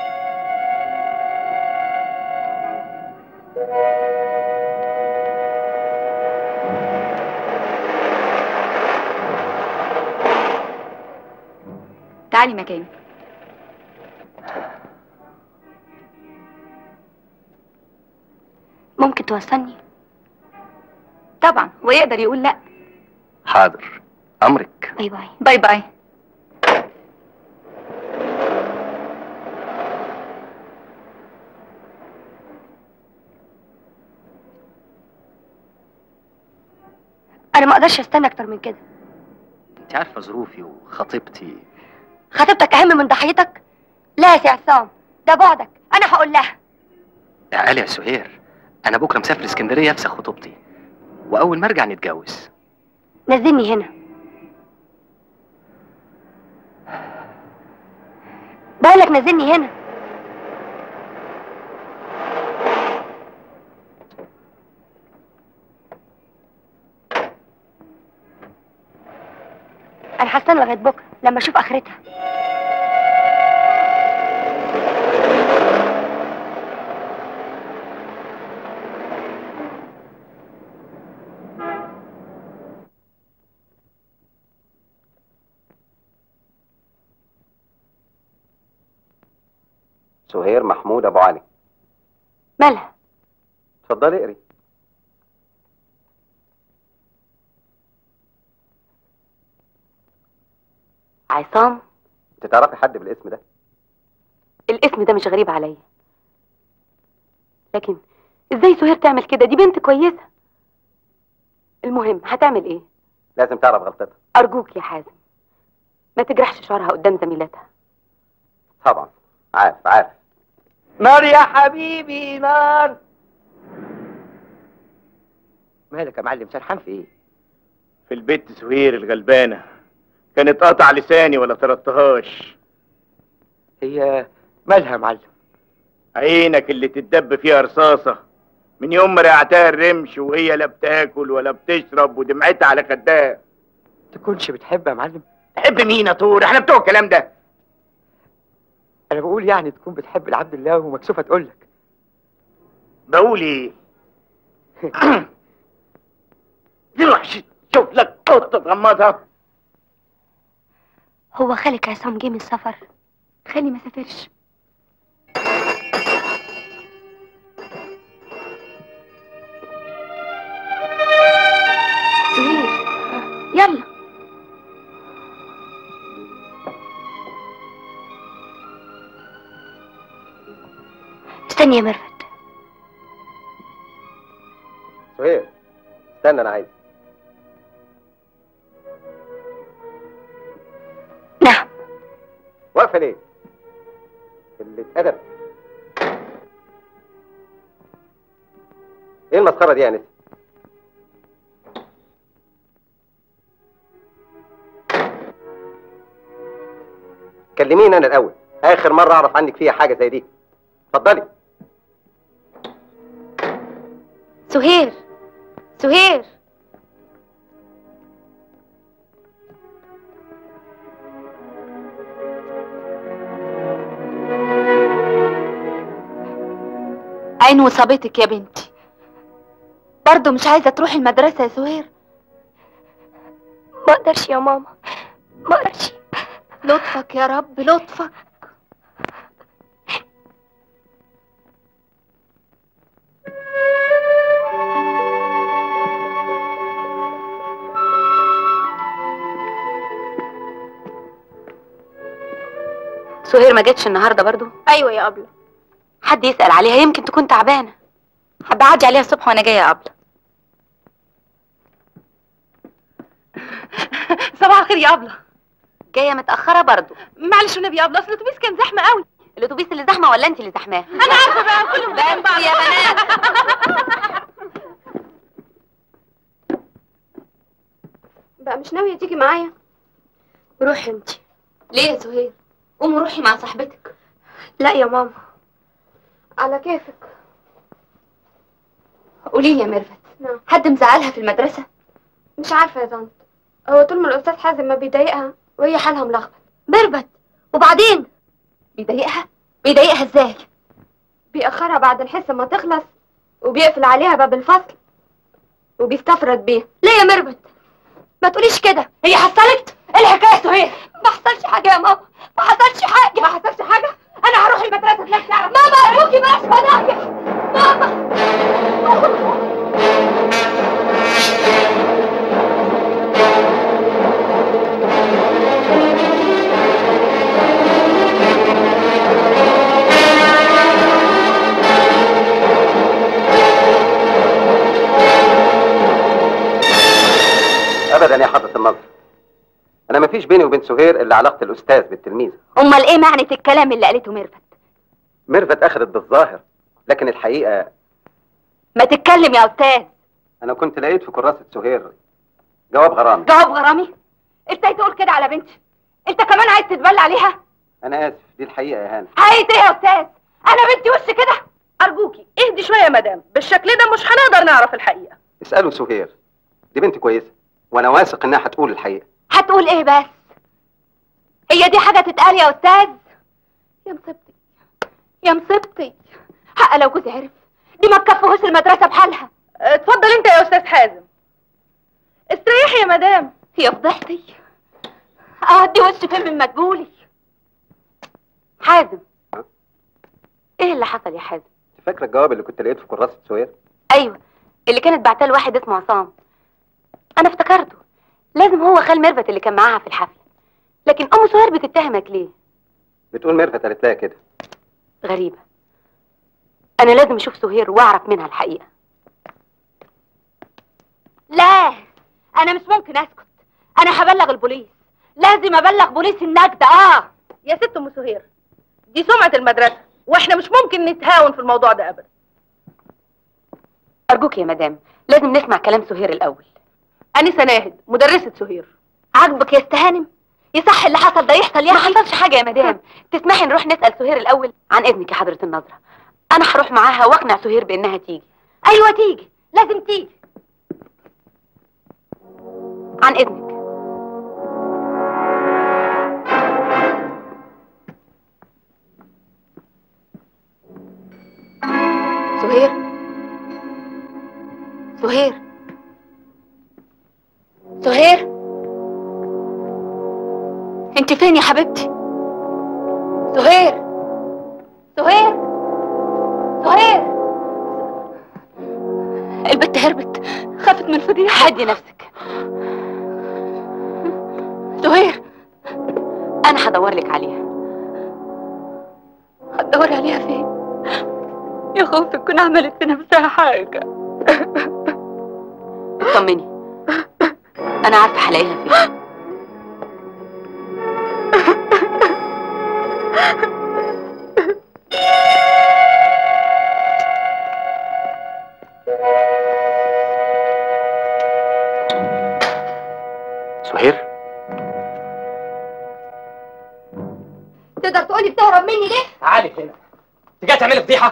تعالي مكاني ممكن توصلني طبعا هو يقدر يقول لا حاضر امرك باي باي باي باي أنا ما أقدرش أستنى أكتر من كده انت عارفه ظروفي وخطيبتي خطيبتك أهم من ضحيتك لا يا سي عصام ده بعدك أنا هقول لها تعالي يا سهير انا بكره مسافر اسكندريه افسخ خطوبتي واول ما ارجع نتجوز نزلني هنا بقولك نزلني هنا انا هستنى لغايه بكره لما اشوف اخرتها سهير محمود ابو علي مالها اتفضلي اقري عصام انت تعرفي حد بالاسم ده الاسم ده مش غريب عليا لكن ازاي سهير تعمل كده دي بنت كويسه المهم هتعمل ايه لازم تعرف غلطتها ارجوك يا حازم ما تجرحش شعرها قدام زميلتها طبعا عارف عارف نار يا حبيبي نار مالك يا معلم سرحان في ايه في البيت سهير الغلبانة كانت قاطع لساني ولا طردتهاش هي مالها يا معلم عينك اللي تتدب فيها رصاصة من يوم ما رقعتها الرمش وهي لا بتاكل ولا بتشرب ودمعتها على خدها تكونش بتحبها يا معلم تحب مين يا طور احنا بتوع الكلام ده انا بقول يعني تكون بتحب العبد الله ومكسوفه تقول لك بقول ايه تروح ش- شوف لك قطة تغمضها هو خالك عصام جه من السفر خالي ما سافرش سهير يلا استني يا ميرفت سهير استنى انا عايز نعم واقفه ليه اللي اتأدب ايه المسخره دي يا نسا كلميني انا الاول اخر مره اعرف عنك فيها حاجه زي دي اتفضلي سهير سهير عين وصابتك يا بنتي برضه مش عايزة تروحي المدرسة يا سهير ما اقدرش يا ماما ما اقدرش لطفك يا رب لطفك سهير ما جتش النهارده برضو ايوه يا ابله حد يسأل عليها يمكن تكون تعبانة هبقى اعدي عليها الصبح وانا جايه يا ابله صباح الخير يا ابله جاية متأخرة برضو معلش والنبي يا ابله اصل الاتوبيس كان زحمه قوي الاتوبيس اللي زحمة ولا انت اللي زحماه انا عارفه بقى كلهم بس زي بعض يا بنات بقى مش ناويه تيجي معايا روحي انت ليه يا سهير قومي روحي مع صاحبتك لا يا ماما على كيفك قولي لي يا ميرفت نعم حد مزعلها في المدرسه مش عارفه يا طنط هو طول ما الاستاذ حازم ما بيضايقها وهي حالها ملخبط ميرفت وبعدين بيضايقها بيضايقها ازاي بيأخرها بعد الحصه ما تخلص وبيقفل عليها باب الفصل وبيستفرد بيها ليه يا ميرفت ما تقوليش كده هي حصلت ايه الحكايه يا سهير ما حصلش حاجه يا ماما ما حصلش حاجه ما حصلش حاجه انا هروح المدرسه تلاقي تعرف ماما ارجوكي بلاش فضايح ماما ابدا يا حضره النظر انا مفيش بيني وبين سهير الا علاقه الاستاذ بالتلميذ امال ايه معنى الكلام اللي قالته ميرفت ميرفت اخذت بالظاهر لكن الحقيقه ما تتكلم يا استاذ انا كنت لقيت في كراسه سهير جواب غرامي جواب غرامي ازاي تقول كده على بنتي انت كمان عايز تتبلى عليها انا اسف دي الحقيقه يا هانه عايز ايه يا استاذ انا بنتي وش كده ارجوكي اهدي شويه يا مدام بالشكل ده مش هنقدر نعرف الحقيقه اسالوا سهير دي بنت كويسه وانا واثق انها هتقول الحقيقه هتقول ايه بس هي دي حاجه تتقال يا استاذ يا مصيبتي يا مصيبتي حق لو جوزي عرف دي ما تكفهوش المدرسه بحالها اتفضل انت يا استاذ حازم استريحي يا مدام يا فضحتي اهدي وشي فين من مدبولي حازم ايه اللي حصل يا حازم انت فاكره الجواب اللي كنت لقيته في كراسه سهير ايوه اللي كانت بعتها لواحد اسمه عصام انا افتكرته لازم هو خال ميرفت اللي كان معاها في الحفله لكن ام سهير بتتهمك ليه بتقول ميرفت قالت لها كده غريبه انا لازم اشوف سهير واعرف منها الحقيقه لا انا مش ممكن اسكت انا هبلغ البوليس لازم ابلغ بوليس النجدة اه يا ست ام سهير دي سمعه المدرسه واحنا مش ممكن نتهاون في الموضوع ده ابدا ارجوك يا مدام لازم نسمع كلام سهير الاول انسه ناهد مدرسه سهير عاجبك يا استهانم يصح اللي حصل ده يحصل ما يعني حصلش حاجه يا مدام تسمحي نروح نسال سهير الاول عن اذنك يا حضره النظره انا هروح معاها واقنع سهير بانها تيجي ايوه تيجي لازم تيجي عن اذنك سهير سهير سهير انت فين يا حبيبتي سهير سهير سهير البت هربت خافت من الفضيحة هدي نفسك سهير انا هدور لك عليها هتدوري عليها فين يا خوفي تكون عملت في نفسها حاجة اطمني انا عارفه هلاقيها فين سهير تقدر تقولي بتهرب مني ليه تعالي هنا انت جاي تعملي فضيحه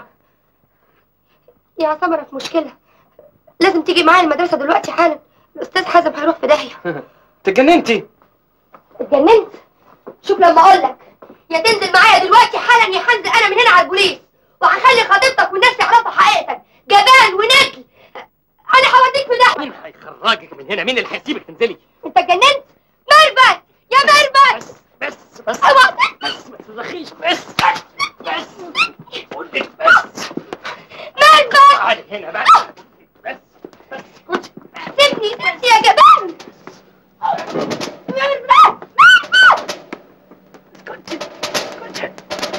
يا سمرة في مشكلة لازم تيجي معايا المدرسة دلوقتي حالا الأستاذ حازم هيروح في داهية اتجننتي اتجننت شوف لما أقول لك يا تنزل معايا دلوقتي حالا يا هنزل أنا من هنا على البوليس وهخلي خطيبتك والناس يعرفوا حقيقتك جبان ونجل أنا هوديك في داهية مين هيخرجك من هنا مين اللي هيسيبك تنزلي أنت اتجننت مربد يا مربد بس بس اوعى بس ما تزخيش بس بس قول لك بس مربد تعالي هنا بقى بس بس اسكتي سيبني سيبني يا جبان مربد مربد اسكتي اسكتي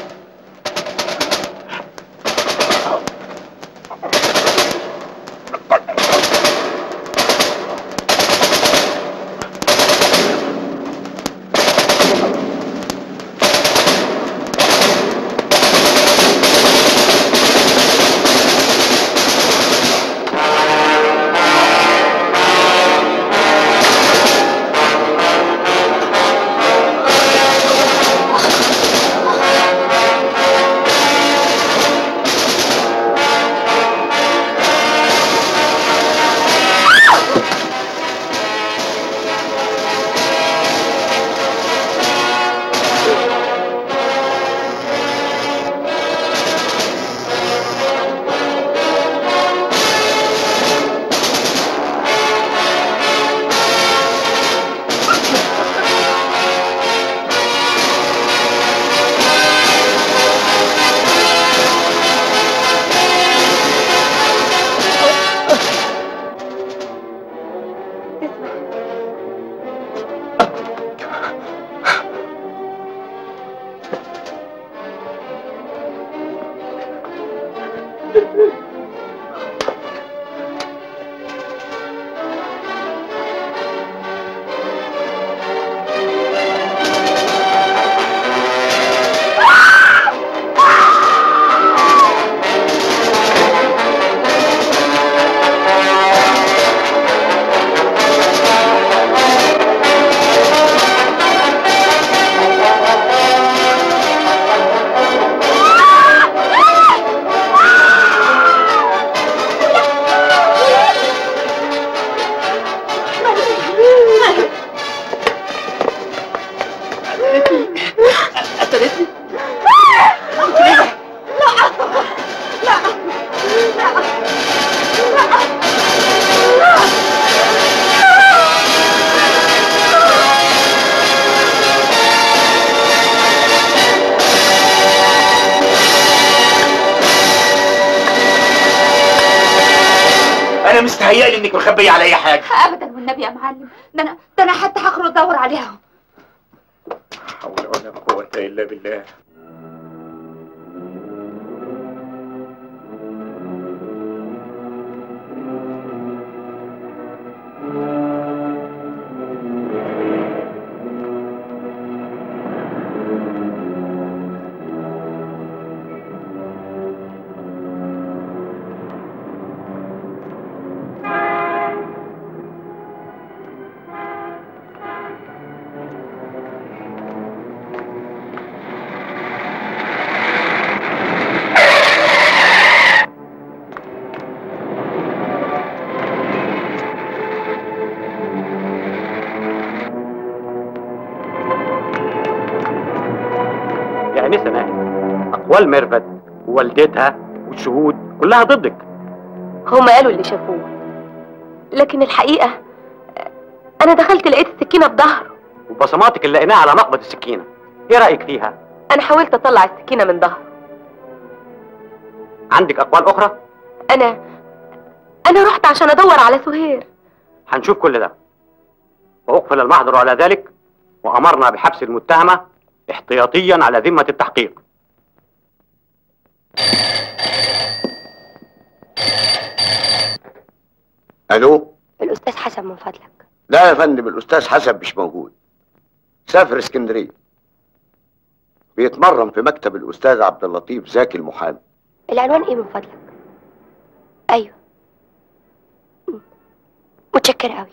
انا مستهيألي انك مخبيه على اي حاجه ابدا والنبي يا معلم ده انا ده انا حتى هخرج ادور عليها حول ولا قوه الا بالله يا انسه ناهي اقوال ميرفت ووالدتها والشهود كلها ضدك هما قالوا اللي شافوه لكن الحقيقة أنا دخلت لقيت السكينة في ظهره وبصماتك اللي لقيناها على مقبض السكينه ايه رايك فيها أنا حاولت أطلع السكينة من ظهره عندك اقوال اخرى أنا أنا رحت عشان أدور على سهير هنشوف كل ده واقفل المحضر على ذلك وامرنا بحبس المتهمه احتياطيا على ذمه التحقيق الو الأستاذ حسن من فضلك لا يا فندم الاستاذ حسن مش موجود سافر اسكندريه بيتمرن في مكتب الاستاذ عبد اللطيف زكي المحامي العنوان ايه من فضلك ايوه م. متشكرة قوي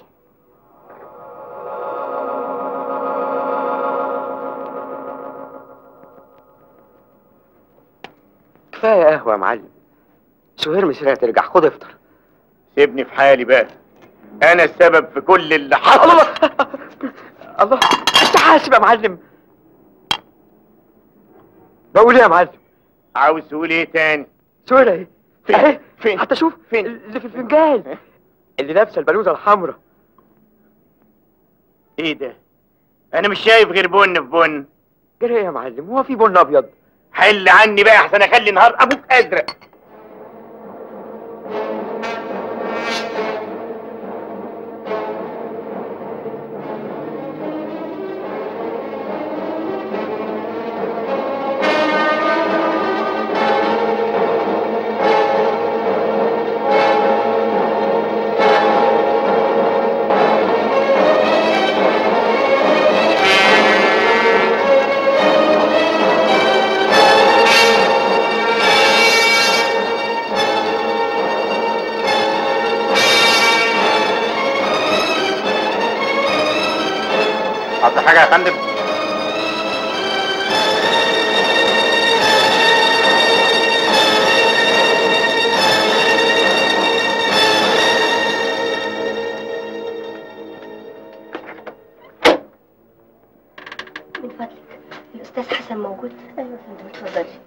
كفايه قهوه يا معلم سهير مسيرها ترجع خد افطر سيبني في حالي بقى انا السبب في كل اللي حصل الله الله انت حاسب يا معلم بقول ايه يا معلم عاوز تقول ايه تاني سهير اهي فين؟ اهي فين؟ حتى شوف فين؟ اللي في الفنجان اللي لابسه البلوزه الحمراء ايه ده انا مش شايف غير بن في بن جري يا معلم هو في بن ابيض حل عني بقى احسن اخلي نهار ابوك ازرق حط حاجه يا فندم من فضلك الاستاذ حسن موجود ايوه يا فندم اتفضلي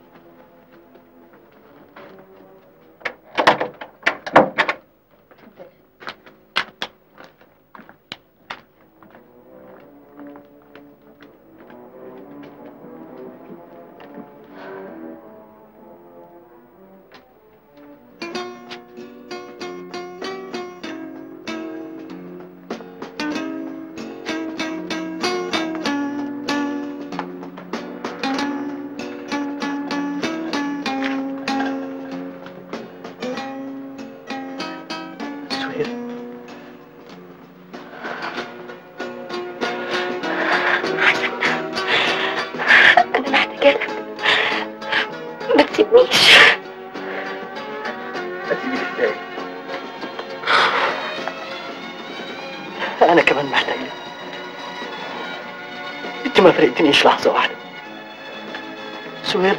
سهير انا محتاجة لك ما تسيبنيش اسيبك ازاي انا كمان محتاج لك انت ما فرقتنيش لحظه واحده سهير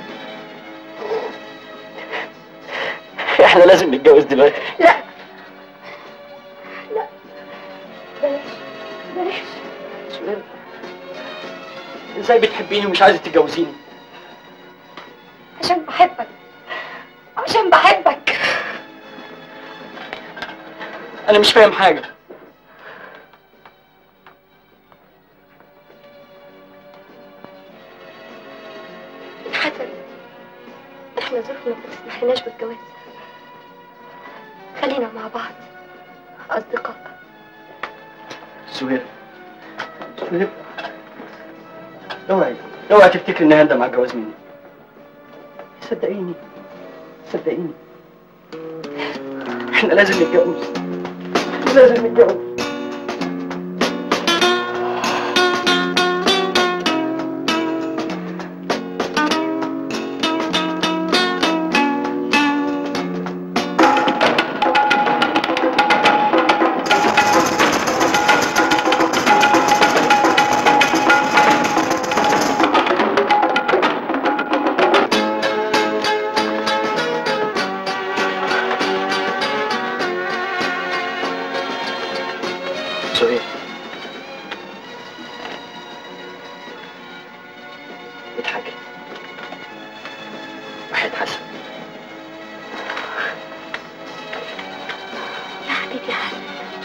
احنا لازم نتجوز دلوقتي لا لا بلاش بلاش سهير ازاي بتحبيني ومش عايزه تتجوزيني عشان بحبك عشان بحبك انا مش فاهم حاجه حسن احنا ظروفنا ما تسمحلناش بالجواز خلينا مع بعض اصدقاء سهير سهير اوعي اوعي تفتكري اني هندم على الجواز مني صدقيني صدقيني احنا لازم نتجوز احنا لازم نتجوز سهير اضحكي واحد حسن يا حبيبي يا حسن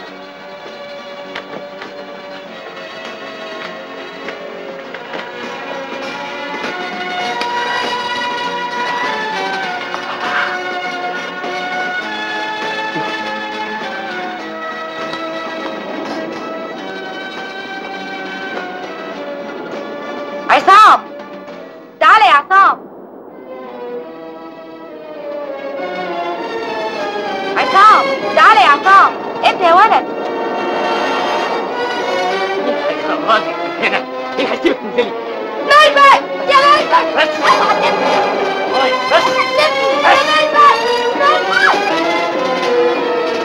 عصام تعالى يا عصام عصام تعالى يا عصام انت يا ولد انا راضي هنا ايه هسيبك تنزلي ميرفت يا ميرفت بس اوعى تسيبني طيب بس سيبني يا ميرفت ميرفت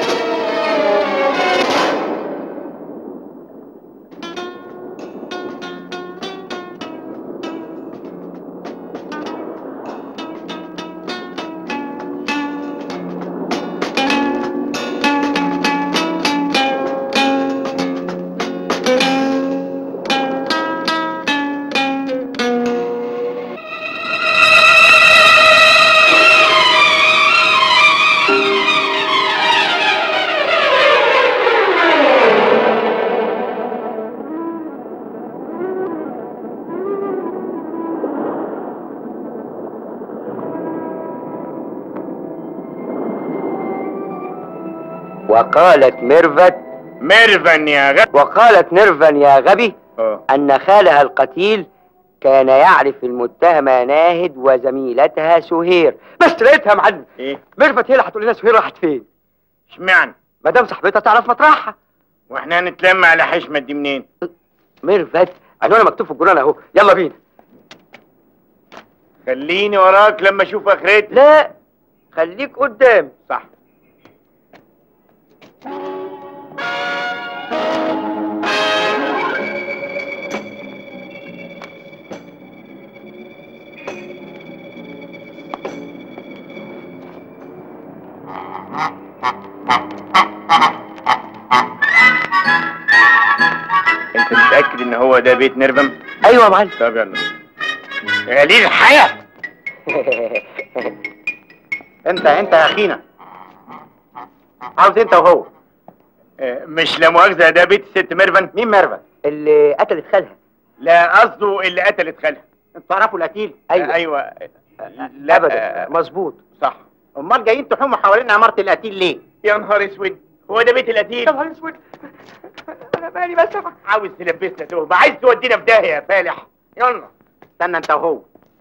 وقالت ميرفت ميرفن يا غ... وقالت نيرفان يا غبي اه أن خالها القتيل كان يعرف المتهمة ناهد وزميلتها سهير بس لقيتها يا معلم ايه ميرفت هي اللي هتقول لنا سهير راحت فين اشمعنى ما دام صاحبتها تعرف مطرحها واحنا هنتلم على حشمة دي منين ميرفت عنوانها مكتوب في الجرنان اهو يلا بينا خليني وراك لما اشوف اخرتي لا خليك قدام صح انت متأكد ان هو ده بيت نرفم؟ ايوه يا معلم طب يلا يا ليه الحياة انت انت يا اخينا عاوز انت وهو اه، مش لا مؤاخذة ده بيت الست ميرفن مين ميرفت اللي قتلت خالها لا قصده اللي قتلت خالها انتوا تعرفوا القتيل ايوه ايوه لا ابدا مظبوط صح امال جايين تحوموا حوالين عماره القتيل ليه يا نهار اسود هو ده بيت القتيل يا نهار اسود انا مالي بس عاوز تلبسنا تهمة عايز تودينا في داهية يا فالح يلا استنى انت وهو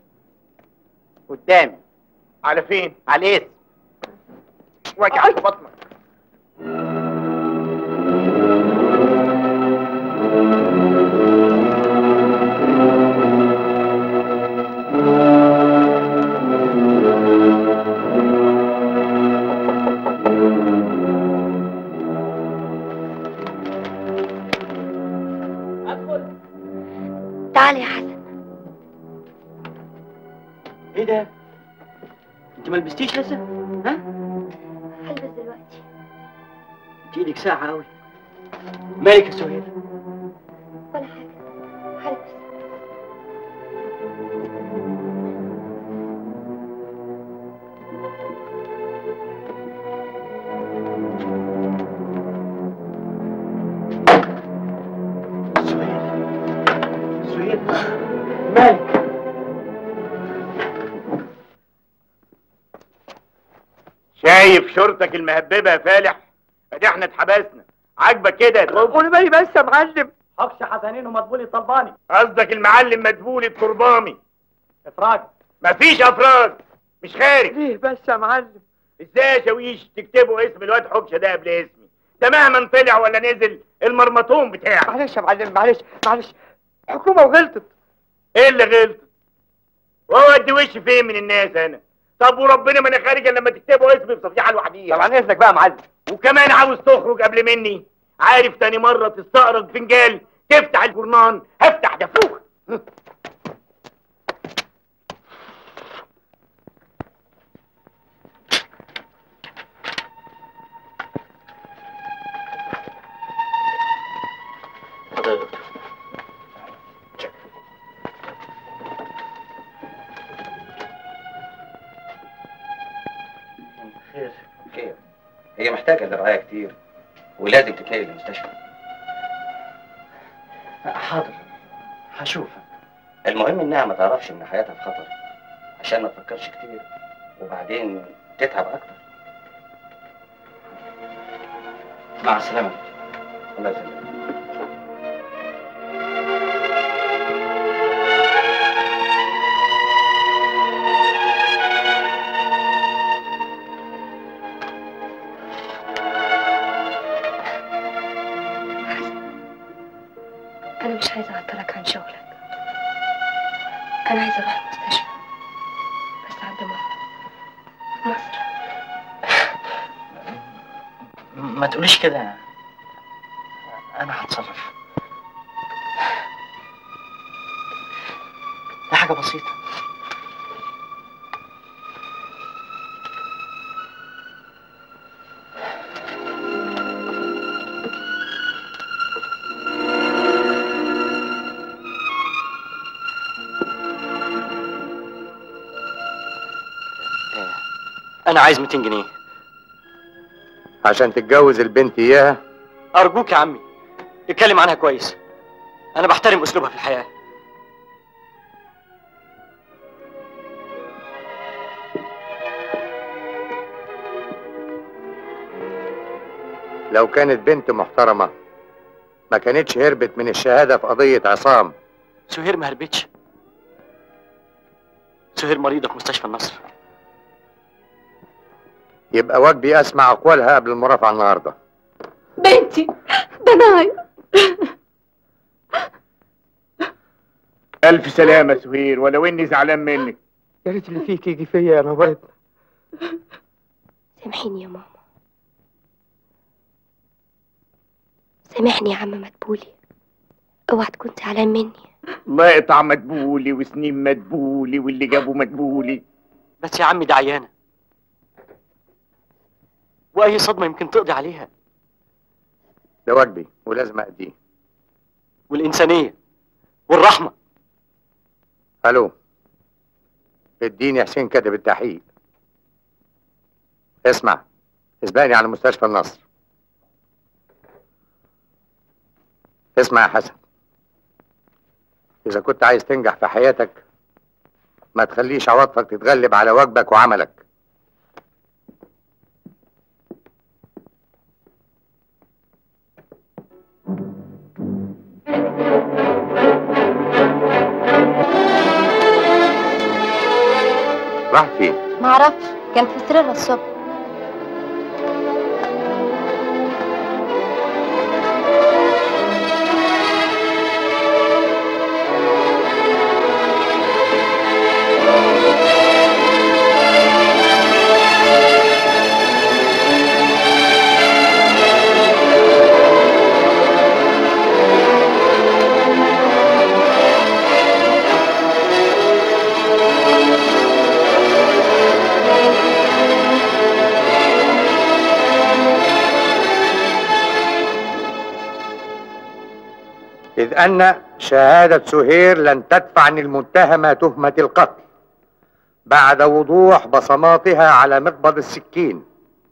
قدامي على فين؟ على الاسم وجع في بطنك تعال يا حسن ايه ده انت ما لبستيش لسه ها هلبس دلوقتي انت ايدك ساعه قوي مالك يا سهير ولا حاجة هلبس سهير سهير مالك شايف شرطك المهببة يا فالح ادي احنا اتحبسنا عاجبك كده يا ترب وانا مالي بس يا معلم حكش حسنين ومدبولي طلباني قصدك المعلم مدبول التربامي افراج مفيش افراد مش خارج ليه بس يا معلم ازاي يا شاويش تكتبوا اسم الواد حكشه ده قبل اسمي ده مهما طلع ولا نزل المرمطون بتاعه معلش يا معلم معلش معلش حكومه وغلطت ايه اللي غلط وهو ادي وش فين من الناس انا طب وربنا ما انا خارج الا لما تكتبوا اسمي بصفيحه لوحديها طبعا اذنك بقى يا معلم وكمان عاوز تخرج قبل مني عارف تاني مرة تستقرض فنجان تفتح الجرنان هفتح دفوخ خير خير هي محتاجة لرعاية كتير ولازم تتنقل المستشفى حاضر هشوف المهم انها ما تعرفش ان حياتها في خطر عشان ما تفكرش كتير وبعدين تتعب اكتر مع السلامة الله يسلمك أنا أنا مش عايزة أعطلك عن شغلك أنا عايزة أروح المستشفى بس عند ماما في مصر ما تقوليش كده انا هتصرف دي حاجه بسيطه انا عايز 200 جنيه عشان تتجوز البنت اياها ارجوك يا عمي اتكلم عنها كويس انا بحترم اسلوبها في الحياه لو كانت بنت محترمة ما كانتش هربت من الشهادة في قضية عصام سهير ما هربتش سهير مريضه في مستشفى النصر يبقى واجبي اسمع اقوالها قبل المرافعة النهاردة بنتي ضنايا ألف سلامة سهير ولو إني زعلان منك يا ريت اللي فيك يجي فيا يا نوال سامحيني يا ماما سامحني يا عم مدبولي اوعى تكون زعلان مني الله يقطع مدبولي وسنين مدبولي واللي جابه مدبولي بس يا عمي ده عيانه واي صدمه يمكن تقضي عليها ده واجبي ولازم أأديه والانسانيه والرحمه الو اديني حسين كاتب التحقيق اسمع اسبقني على مستشفى النصر اسمع يا حسن اذا كنت عايز تنجح في حياتك ما تخليش عواطفك تتغلب على واجبك وعملك راح فين معرفش كانت في سريرها الصبح إذ أن شهادة سهير لن تدفع عن المتهمة تهمة القتل بعد وضوح بصماتها على مقبض السكين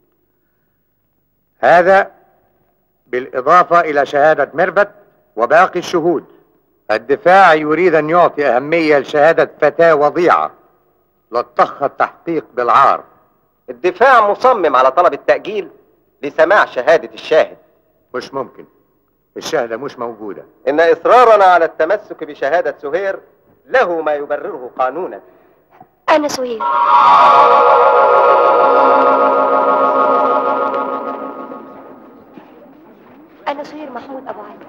هذا بالإضافة إلى شهادة مربت وباقي الشهود الدفاع يريد أن يعطي أهمية لشهادة فتاة وضيعة لطخ التحقيق بالعار الدفاع مصمم على طلب التأجيل لسماع شهادة الشاهد مش ممكن الشهادة مش موجودة إن إصرارنا على التمسك بشهادة سهير له ما يبرره قانونا انا سهير انا سهير محمود ابو علي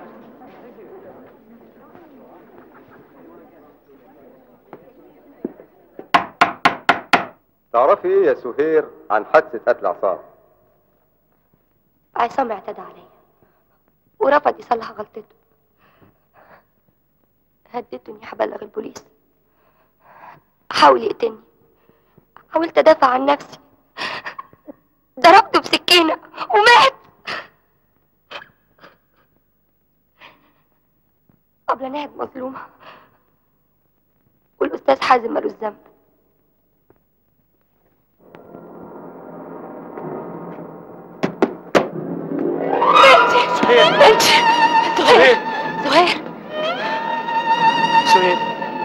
تعرفي إيه يا سهير عن حادثة قتل عصام؟ عصام اعتدى عليا ورفض يصلح غلطته هددته اني هبلغ البوليس حاول يقتلني حاولت ادافع عن نفسي ضربته بسكينة ومات قبل نهد مظلومة والأستاذ حازم ملوش ذنب سهير بنتي سهير زهير سهير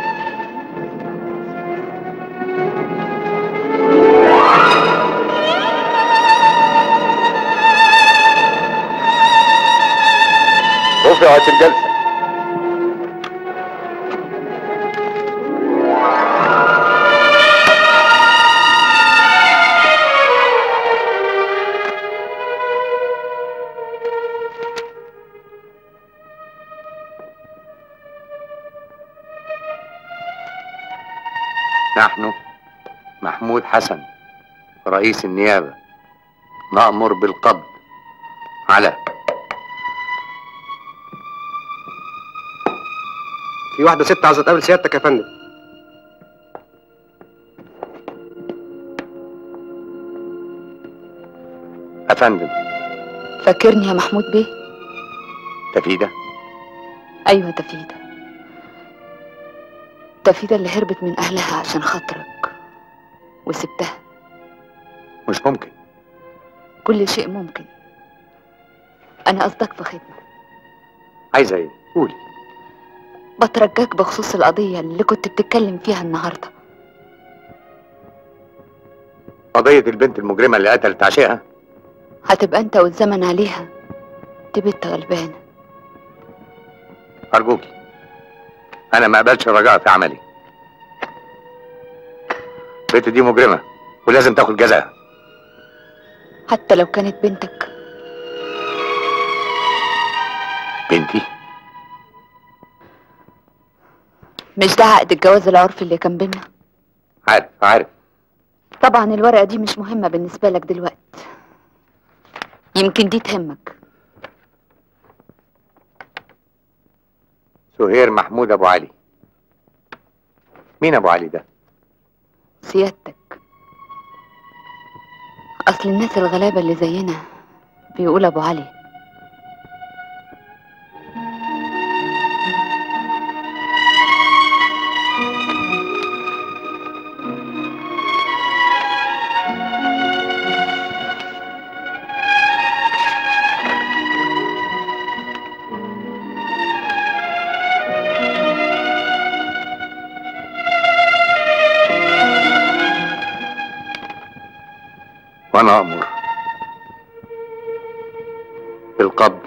رفعت الجلسة نحن محمود حسن رئيس النيابة نأمر بالقبض على في واحدة ست عايزة تقابل سيادتك يا فندم أفندم فاكرني يا محمود بيه تفيدة ايوه تفيدة تفيدة اللي هربت من اهلها عشان خاطرك وسبتها مش ممكن كل شيء ممكن انا قصدك في خدمة عايزة ايه قولي بترجاك بخصوص القضية اللي كنت بتتكلم فيها النهاردة قضية البنت المجرمة اللي قتلت عشيقها هتبقى انت والزمن عليها دي بنت غلبانة أرجوكي أنا ما أقبلش الرجاء في عملي البنت دي مجرمة ولازم تاخد جزاها حتى لو كانت بنتك بنتي مش ده عقد الجواز العرفي اللي كان بينا عارف عارف طبعا الورقة دي مش مهمة بالنسبة لك دلوقتي يمكن دي تهمك سهير محمود أبو علي مين أبو علي ده؟ سيادتك أصل الناس الغلابة اللي زينا بيقول أبو علي وأنا أأمر بالقبض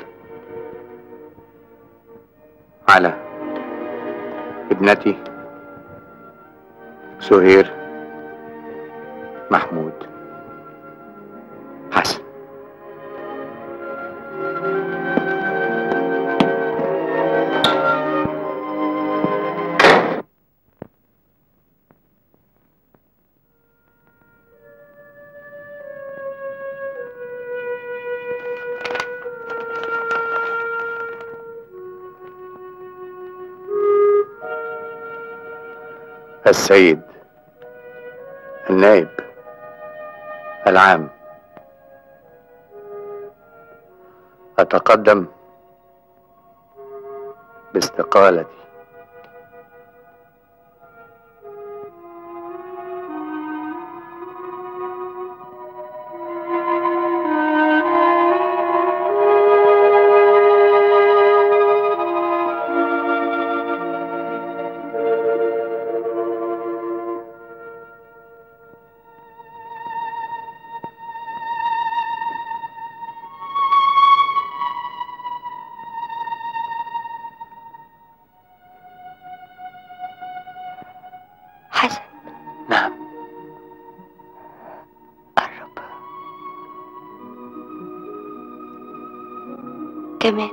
على ابنتي سهير محمود حسن السيد النائب العام أتقدم باستقالتي حسن نعم قرب كمان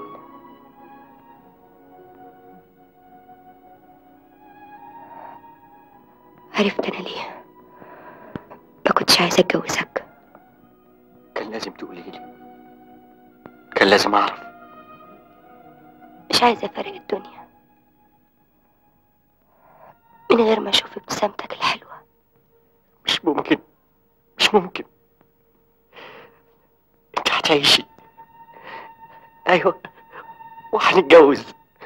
عرفت انا ليه ما كنتش عايزه اتجوزك كان لازم تقولي لي كان لازم اعرف مش عايزه افارق الدنيا من غير ما اشوف ابتسامتك الحلوه مش ممكن مش ممكن انت هتعيشي ايوه وهنتجوز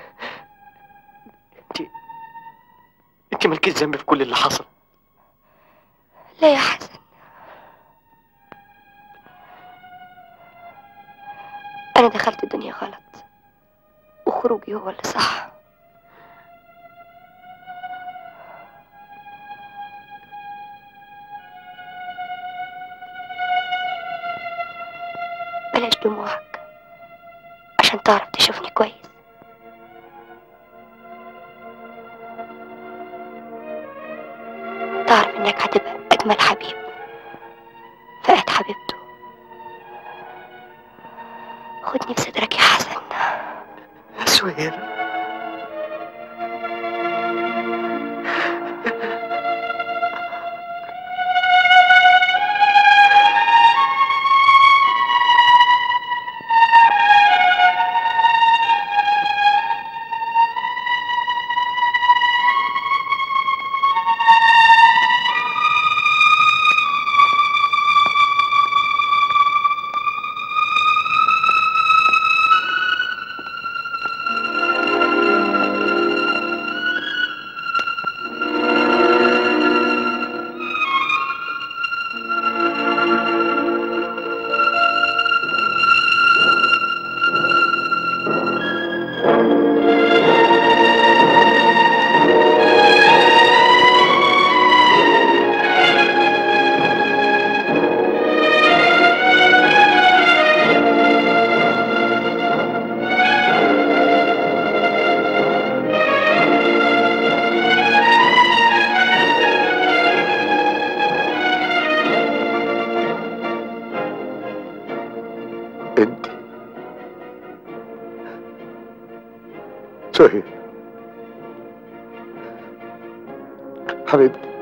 انت انت مالكيش ذنب في كل اللي حصل لا يا حسن انا دخلت الدنيا غلط وخروجي هو اللي صح بلاش دموعك عشان تعرف تشوفني كويس تعرف انك هتبقى اجمل حبيب فقد حبيبته خدني في صدرك يا حسن يا سهير انت سهير حبيبتي